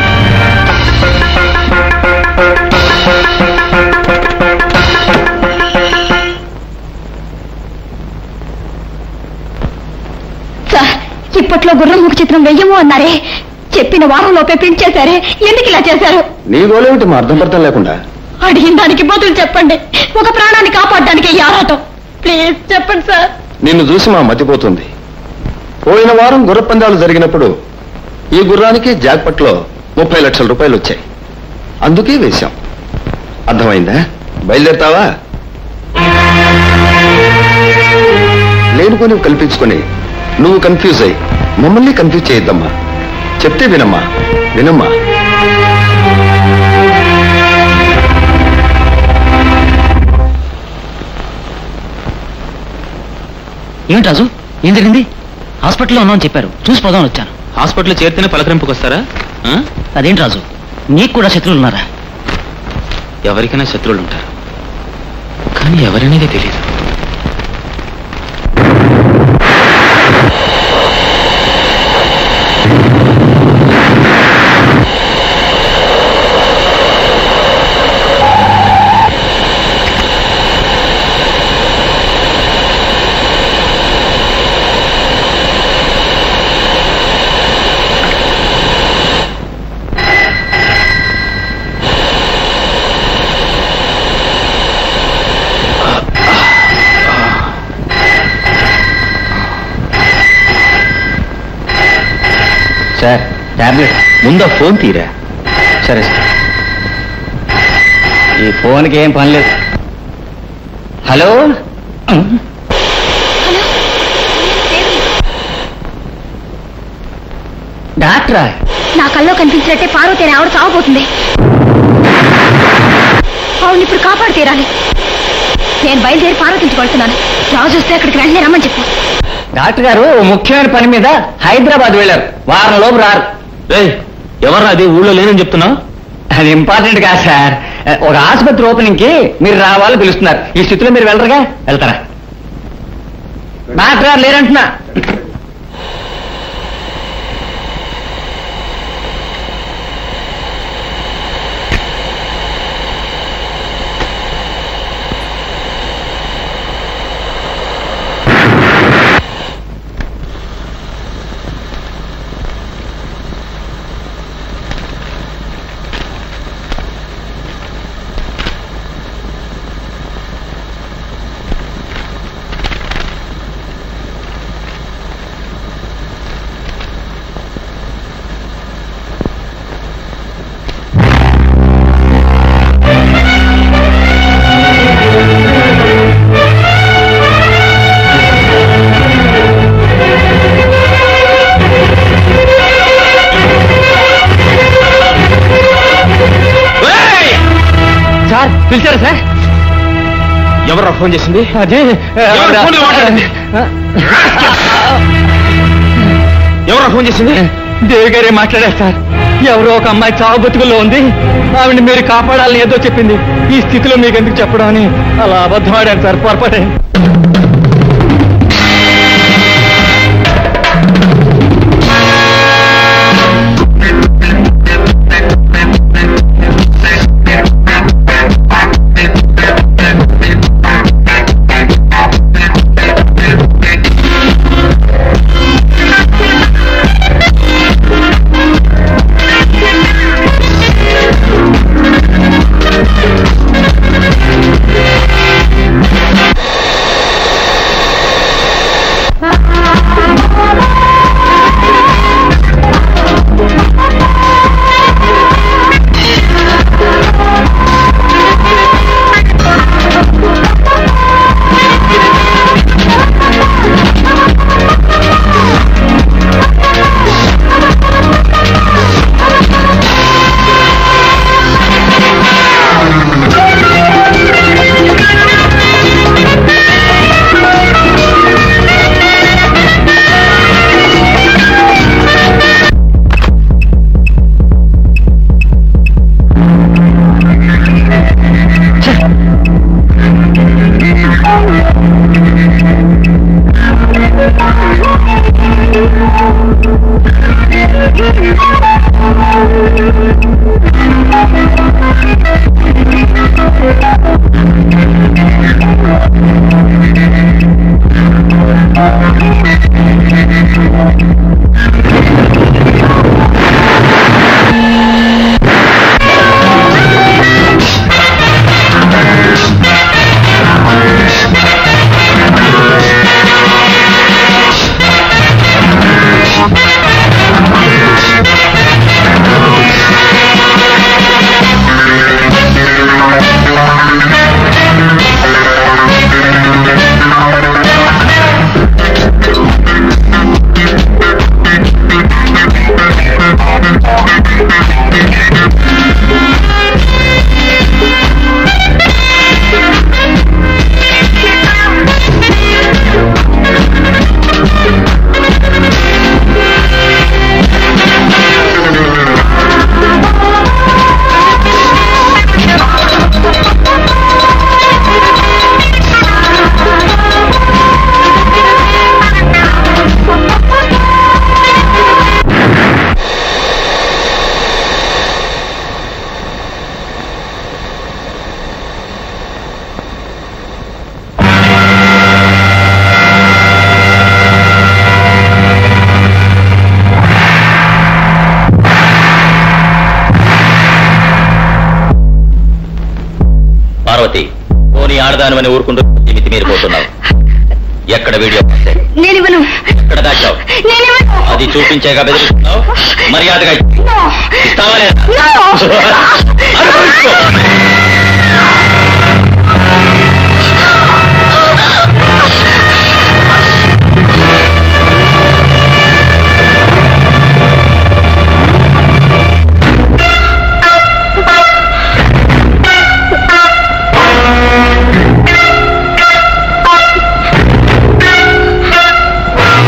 సార్ ఇప్పట్లో గుర్రం ముఖ చిత్రం వెయ్యము అన్నారే చెప్పిన వారంలోపే ప్రింట్ చేశారే ఎందుకు ఇలా చేశారు నీ గోలేమిటి మా అర్థం పడతాం లేకుండా అడిగిన దానికి బదులు చెప్పండి ఒక ప్రాణాన్ని కాపాడడానికి ఈ ఆరాటం ప్లీజ్ చెప్పండి సార్ నిన్ను చూసి మా మతిపోతుంది పోయిన వారం గుర్ర పందాలు జరిగినప్పుడు ఈ గుర్రానికి జాక్పట్లో ముప్పై లక్షల రూపాయలు వచ్చాయి అందుకే వేశాం అర్థమైందా బయలుదేరుతావా లేనుకొని కల్పించుకొని నువ్వు కన్ఫ్యూజ్ అయ్యి మమ్మల్ని కన్ఫ్యూజ్ చేయొద్దమ్మా చెప్తే వినమ్మా వినమ్మా ఏంటి రాజు ఏం జరిగింది హాస్పిటల్లో ఉన్నామని చెప్పారు చూసి పోదామని వచ్చాను హాస్పిటల్ చేరితేనే పలకరింపుకి వస్తారా ఆ? అదేంటి రాజు నీకు కూడా శత్రువులు ఉన్నారా ఎవరికైనా శత్రువులు ఉంటారు కానీ ఎవరనేది తెలియదు సార్ టాబ్లెట్ ముందు ఆ ఫోన్ తీరా సరే సార్ ఈ ఫోన్కి ఏం పని లేదు హలో డాక్టరా నా కల్లో కనిపించినట్టే పార్వతి ఆవిడ చావబోతుంది ఆవిడ ఇప్పుడు కాపాడు తీరాలి నేను బయలుదేరి పార్వతించి కొడుతున్నాను రాజు వస్తే అక్కడికి వెంటనే రమ్మని చెప్పు డాక్టర్ గారు ముఖ్యమైన పని మీద హైదరాబాద్ వెళ్ళారు వారం లోపు రారు ఎవరు అది ఊళ్ళో లేనని చెప్తున్నావు అది ఇంపార్టెంట్ కాదు సార్ ఒక ఆసుపత్రి ఓపెనింగ్ కి మీరు రావాలని పిలుస్తున్నారు ఈ స్థితిలో మీరు వెళ్ళరుగా వెళ్తారా డాక్టర్ గారు లేరంటున్నా సార్ పిలిచారా సార్ ఎవరు ఫోన్ చేసింది అదే ఎవరు ఫోన్లో మాట్లాడింది? ఎవరు ఫోన్ చేసింది దేవి గారే మాట్లాడారు సార్ ఎవరో ఒక అమ్మాయి చావు బతుకుల్లో ఉంది ఆవిడ మీరు కాపాడాలని ఏదో చెప్పింది ఈ స్థితిలో మీకు ఎందుకు చెప్పడం అని అలా అబద్ధం ఆడారు సార్ పొరపాటే పార్వతి పోనీ ఆడదానమని ఊరుకుంటూ మితి మీరు పోతున్నావు ఎక్కడ వీడియో కాసేట్? నేనివ్వను ఎక్కడ దాచావు నేనివ్వను అది చూపించేగా బెదిరిస్తున్నావు మర్యాదగా ఇచ్చి. ఇస్తావా లేదా? అనుభవించుకో. ఆ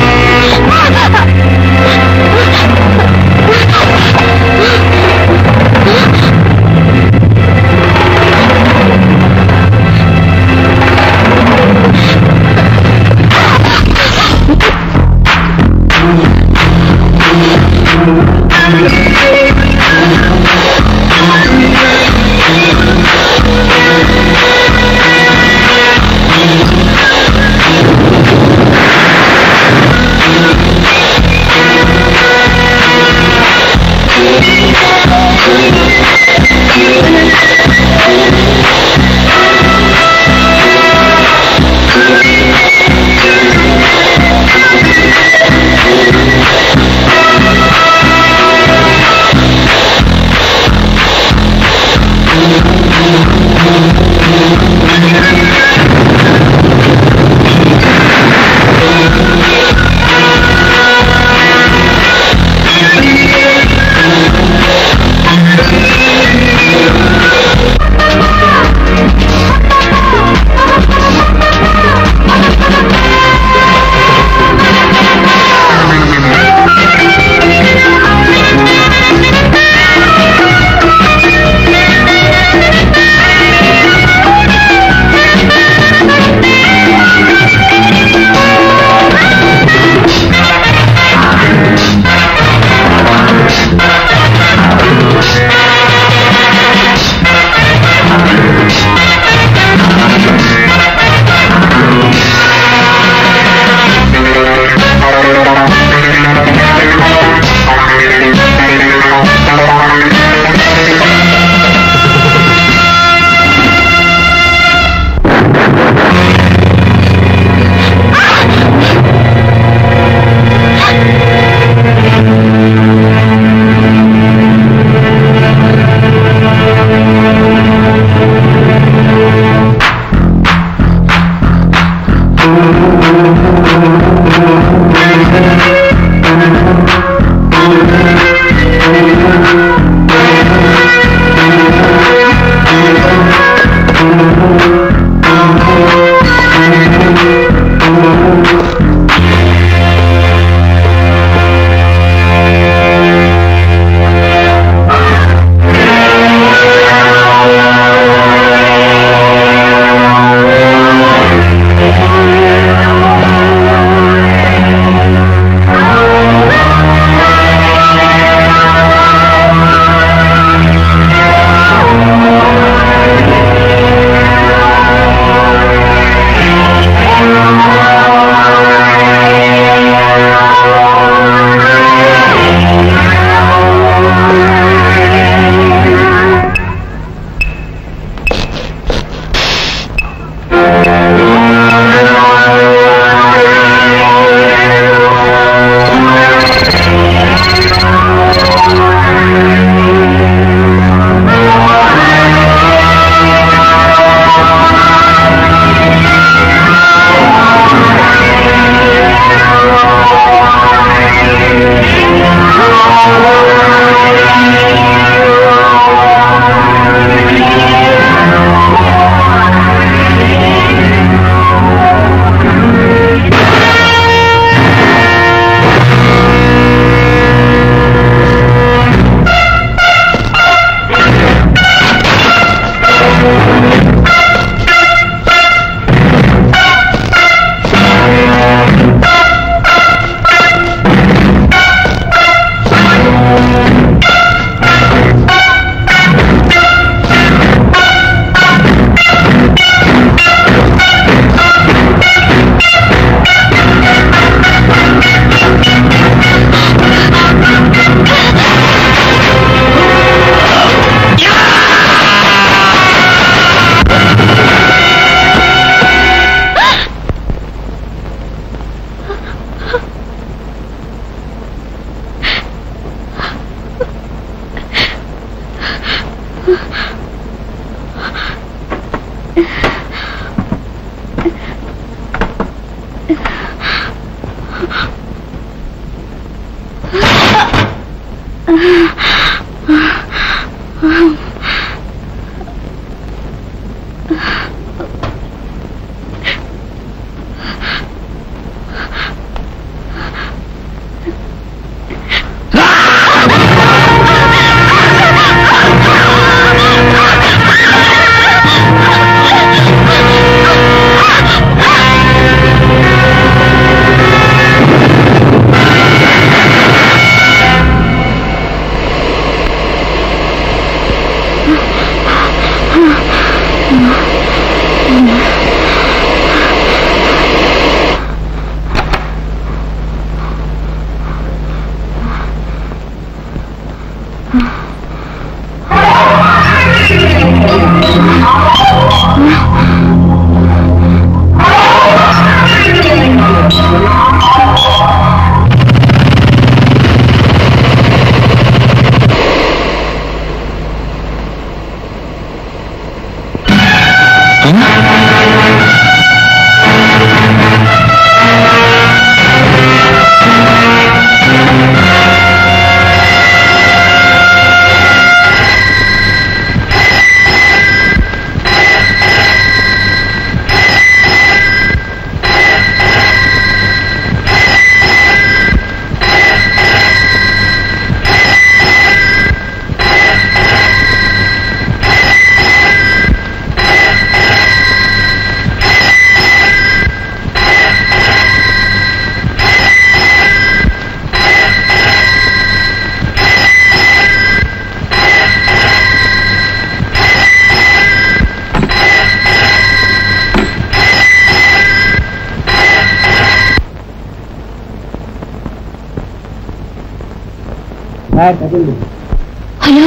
హలో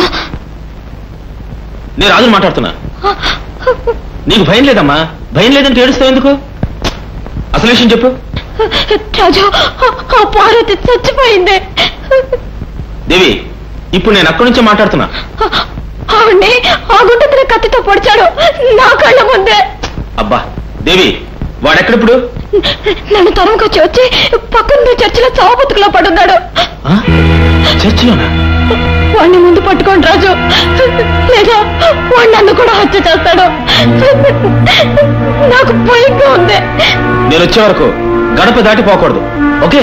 నేను రాజుని మాట్లాడుతున్నా నీకు భయం లేదమ్మా భయం లేదంటే ఏడుస్తావు ఎందుకు అసలు విషయం చెప్పు రాజు ఆ పార్వతి చచ్చిపోయింది దేవి ఇప్పుడు నేను అక్కడి నుంచే మాట్లాడుతున్నా ఆవిడ్ని ఆ గుంటത്തിന് కత్తితో పొడిచాడు నా కళ్ళ ముందే అబ్బా దేవి వాడెక్కడిప్పుడు నన్ను తరుముకొచ్చి వచ్చి పక్కన చర్చిలో చావ బతుకులో పడున్నాడు చర్చిలోనా వాడిని ముందు పట్టుకోండి రాజు లేదా వాడు నన్ను కూడా హత్య చేస్తాడు నాకు భయంగా ఉంది నేను వచ్చే వరకు గడప దాటిపోకూడదు ఓకే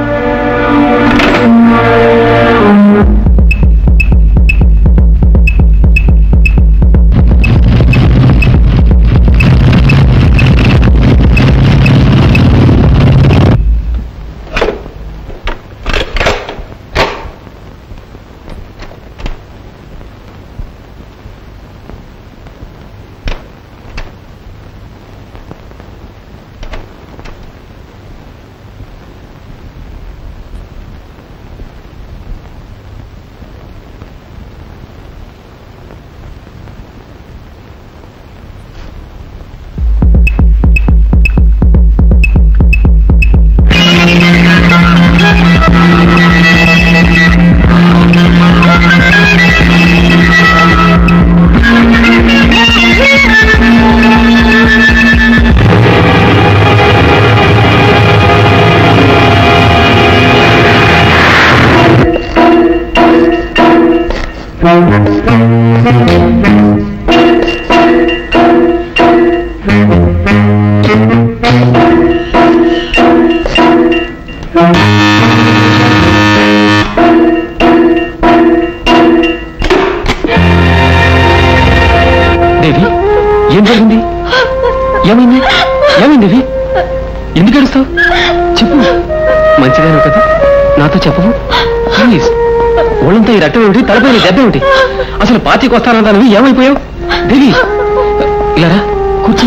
దేవి ఏం జరిగింది ఏమైంది ఏమైంది దేవి ఎందుకు ఏడుస్తావు చెప్పు మంచిదేనా కదా నాతో చెప్పవు ప్లీజ్ ఒళ్ళంతా ఈ రక్తం ఏమిటి తలపై నీ దెబ్బ ఏమిటి అసలు పార్టీకి వస్తానందానివి ఏమైపోయావు దేవి ఇలా రా, కూర్చో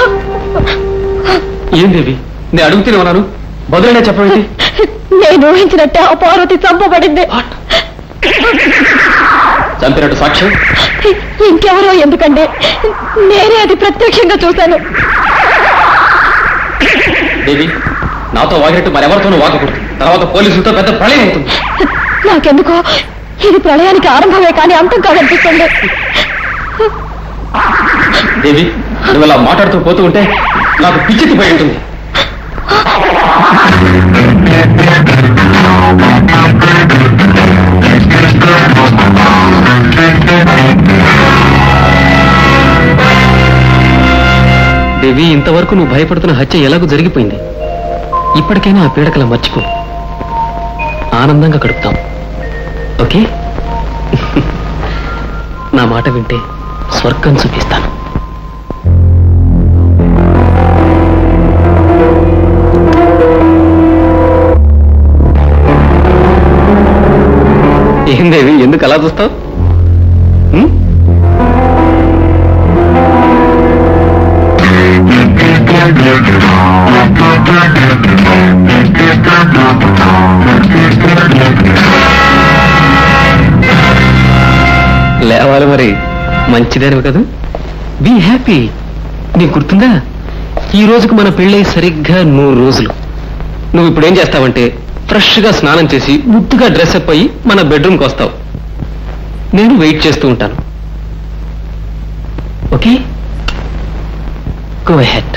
ఏం దేవి నేను అడుగుతూనే ఉన్నాను బదులైనా చెప్పవేంటి నేను ఊహించినట్టే ఆ పార్వతి చంపబడింది చంపినట్టు సాక్ష్యం ఇంకెవరో ఎందుకండి నేనే అది ప్రత్యక్షంగా చూశాను దేవి నాతో వాగినట్టు మరెవరితోనూ వాగకూడదు తర్వాత పోలీసులతో పెద్ద ప్రళయం అవుతుంది నాకెందుకో ఇది ప్రళయానికి ఆరంభమే కానీ అంతం కాదనిపిస్తుంది దేవి నువ్వు ఇలా మాట్లాడుతూ పోతూ ఉంటే నాకు పిచ్చెత్తిపోయి ఉంటుంది దేవి ఇంతవరకు నువ్వు భయపడుతున్న హత్య ఎలాగో జరిగిపోయింది ఇప్పటికైనా ఆ పీడకల మర్చిపో ఆనందంగా గడుపుతాం ఓకే నా మాట వింటే స్వర్గం చూపిస్తాను ఏం దేవి ఎందుకు అలా చూస్తావు లేవాలి మరి మంచిదేనివి కదా బీ హ్యాపీ నీకు గుర్తుందా ఈ రోజుకు మన పెళ్ళై సరిగ్గా నూరు రోజులు నువ్వు ఇప్పుడు ఏం చేస్తావంటే ఫ్రెష్ గా స్నానం చేసి ముద్దుగా డ్రెస్ అప్ అయ్యి మన బెడ్రూమ్కి వస్తావు నేను వెయిట్ చేస్తూ ఉంటాను ఓకే గో హెడ్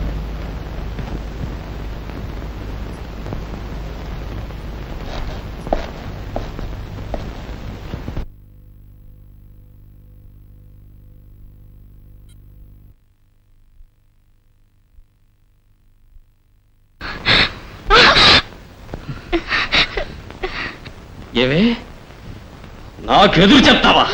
ఏవే నాకెదురు చెప్తావా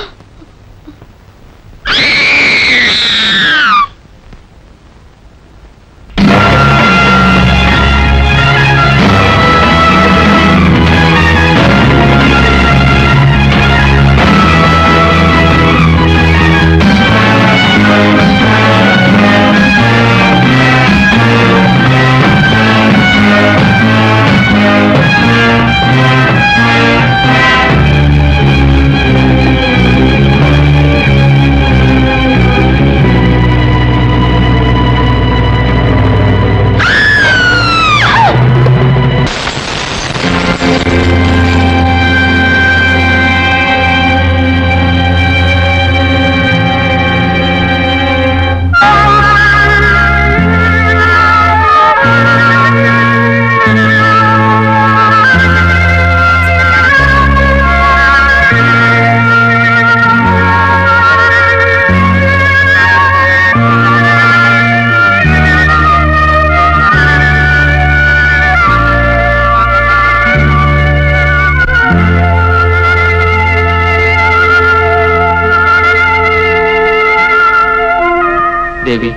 దేవి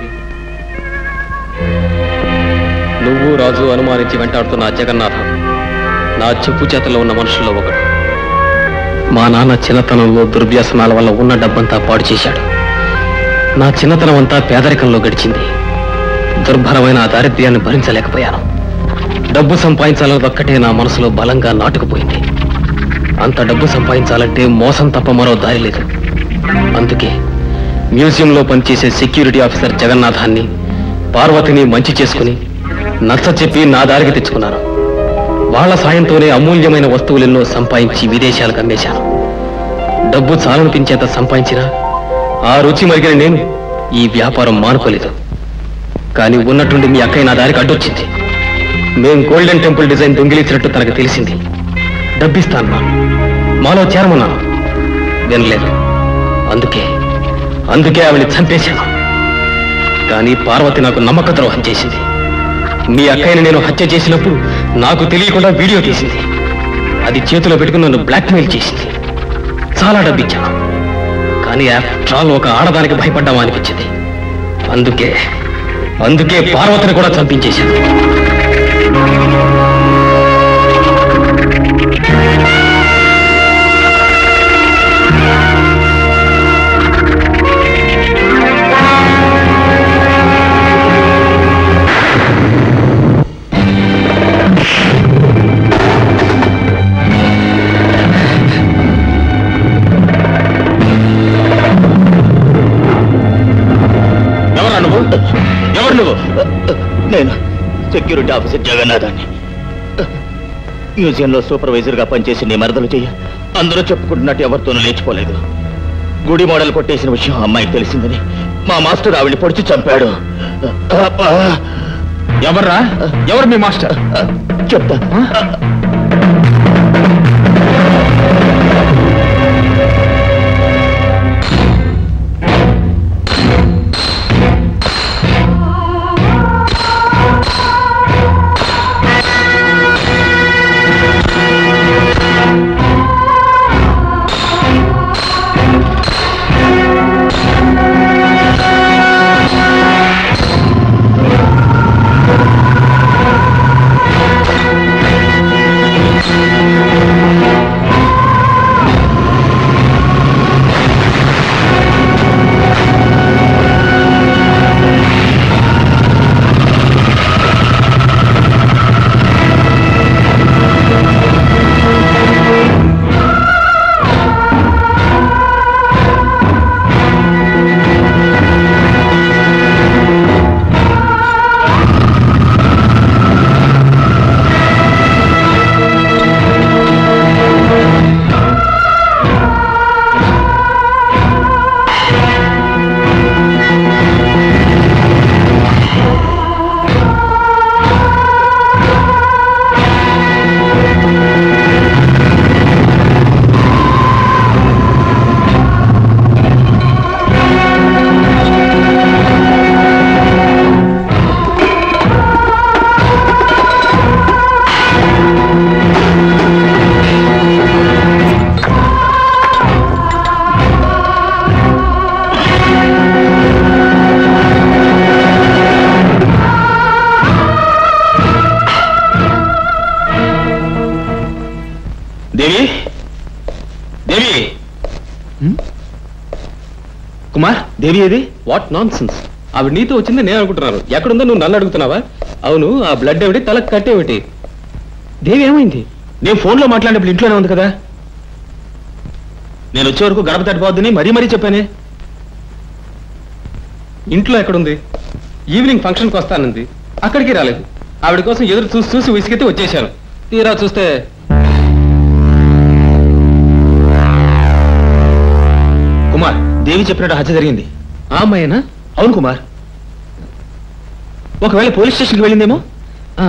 నువ్వు రాజు అనుమానించి వెంటాడుతున్న ఆ జగన్నాథం నా చెప్పు చేతలో ఉన్న మనుషుల్లో ఒకడు మా నాన్న చిన్నతనంలో దుర్వ్యసనాల వల్ల ఉన్న డబ్బంతా పాడు చేశాడు నా చిన్నతనం అంతా పేదరికంలో గడిచింది దుర్భరమైన ఆ దారిద్ర్యాన్ని భరించలేకపోయాను డబ్బు సంపాదించాలన్నది ఒక్కటే నా మనసులో బలంగా నాటుకుపోయింది అంత డబ్బు సంపాదించాలంటే మోసం తప్ప మరో దారి లేదు అందుకే మ్యూజియంలో పనిచేసే సెక్యూరిటీ ఆఫీసర్ జగన్నాథాన్ని పార్వతిని మంచి చేసుకుని నచ్చ చెప్పి నా దారికి తెచ్చుకున్నాను వాళ్ళ సాయంతోనే అమూల్యమైన వస్తువులెన్నో సంపాదించి విదేశాలకు అమ్మేశాను డబ్బు చాలనిపించేంత సంపాదించినా ఆ రుచి మరిగిన నేను ఈ వ్యాపారం మానుకోలేదు కానీ ఉన్నట్టుండి మీ అక్కయ్య నా దారికి అడ్డొచ్చింది మేం గోల్డెన్ టెంపుల్ డిజైన్ దొంగిలించినట్టు తనకు తెలిసింది డబ్బిస్తాను మాలో చేరమన్నాను వినలేదు అందుకే అందుకే ఆవిని చంపేశాను కానీ పార్వతి నాకు నమ్మక ద్రోహం చేసింది మీ అక్కయ్యని నేను హత్య చేసినప్పుడు నాకు తెలియకుండా వీడియో తీసింది అది చేతిలో పెట్టుకుని నన్ను బ్లాక్మెయిల్ చేసింది చాలా డబ్బిచ్చాను కానీ ఆఫ్టర్ ఆల్ ఒక ఆడదానికి భయపడ్డామా అనిపించింది అందుకే అందుకే పార్వతిని కూడా చంపించేశాను ఎవరా నువ్వు ఎవరు నువ్వు నేను సెక్యూరిటీ ఆఫీసర్ జగన్నాథాన్ని మ్యూజియంలో సూపర్వైజర్ గా పనిచేసి నీ మరదలు చెయ్య అందరూ చెప్పుకుంటున్నట్టు ఎవరితోనూ లేచిపోలేదు గుడి మోడల్ కొట్టేసిన విషయం అమ్మాయికి తెలిసిందని మా మాస్టర్ ఆవిడ్ని పొడిచి చంపాడు అబ్బా. ఎవర్రా ఎవరు మీ మాస్టర్ చెప్తా దేవి దేవి కుమార్ దేవి ఏది వాట్ నాన్ సెన్స్ ఆవిడ నీతో వచ్చింది నేను అనుకుంటున్నాను ఎక్కడుందో నువ్వు నన్ను అడుగుతున్నావా అవును ఆ బ్లడ్ ఏమిటి తలకు కట్టేమిటి దేవి ఏమైంది నేను ఫోన్లో మాట్లాడినప్పుడు ఇంట్లోనే ఉంది కదా నేను వచ్చే వరకు గడప తడిపోద్దని మరీ మరీ చెప్పానే ఇంట్లో ఎక్కడుంది ఈవినింగ్ ఫంక్షన్కి వస్తానంది అక్కడికి రాలేదు ఆవిడ కోసం ఎదురు చూసి చూసి విసిగితే వచ్చేశాను తీరా చూస్తే కుమార్ దేవి చెప్పినట్టు హత్య జరిగింది ఆ అమ్మాయినా అవును కుమార్ ఒకవేళ పోలీస్ స్టేషన్కి వెళ్ళిందేమో ఆ.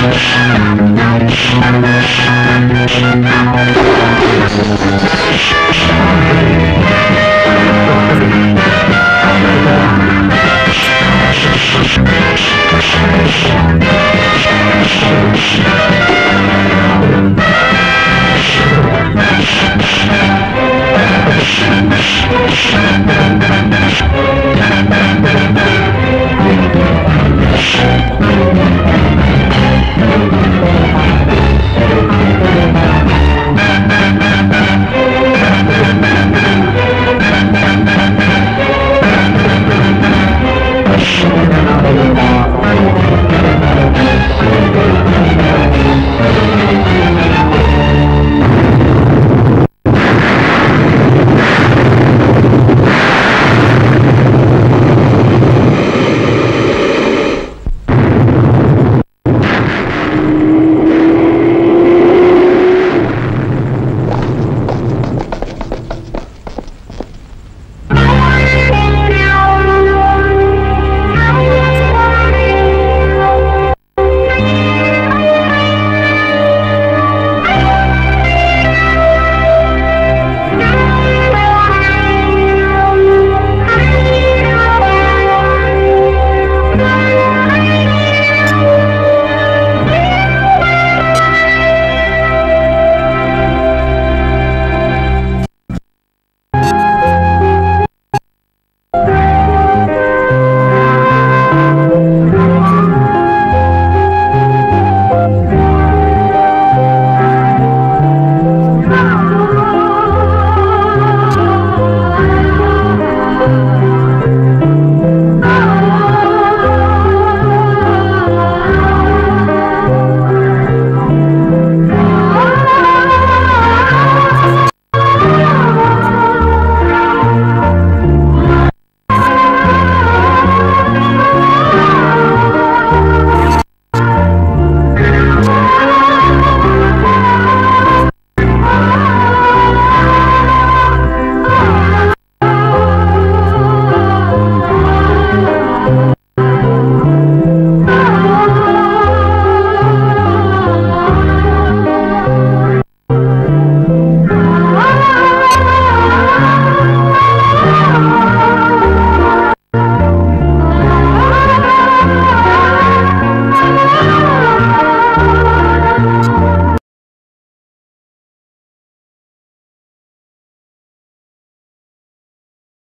Thank you.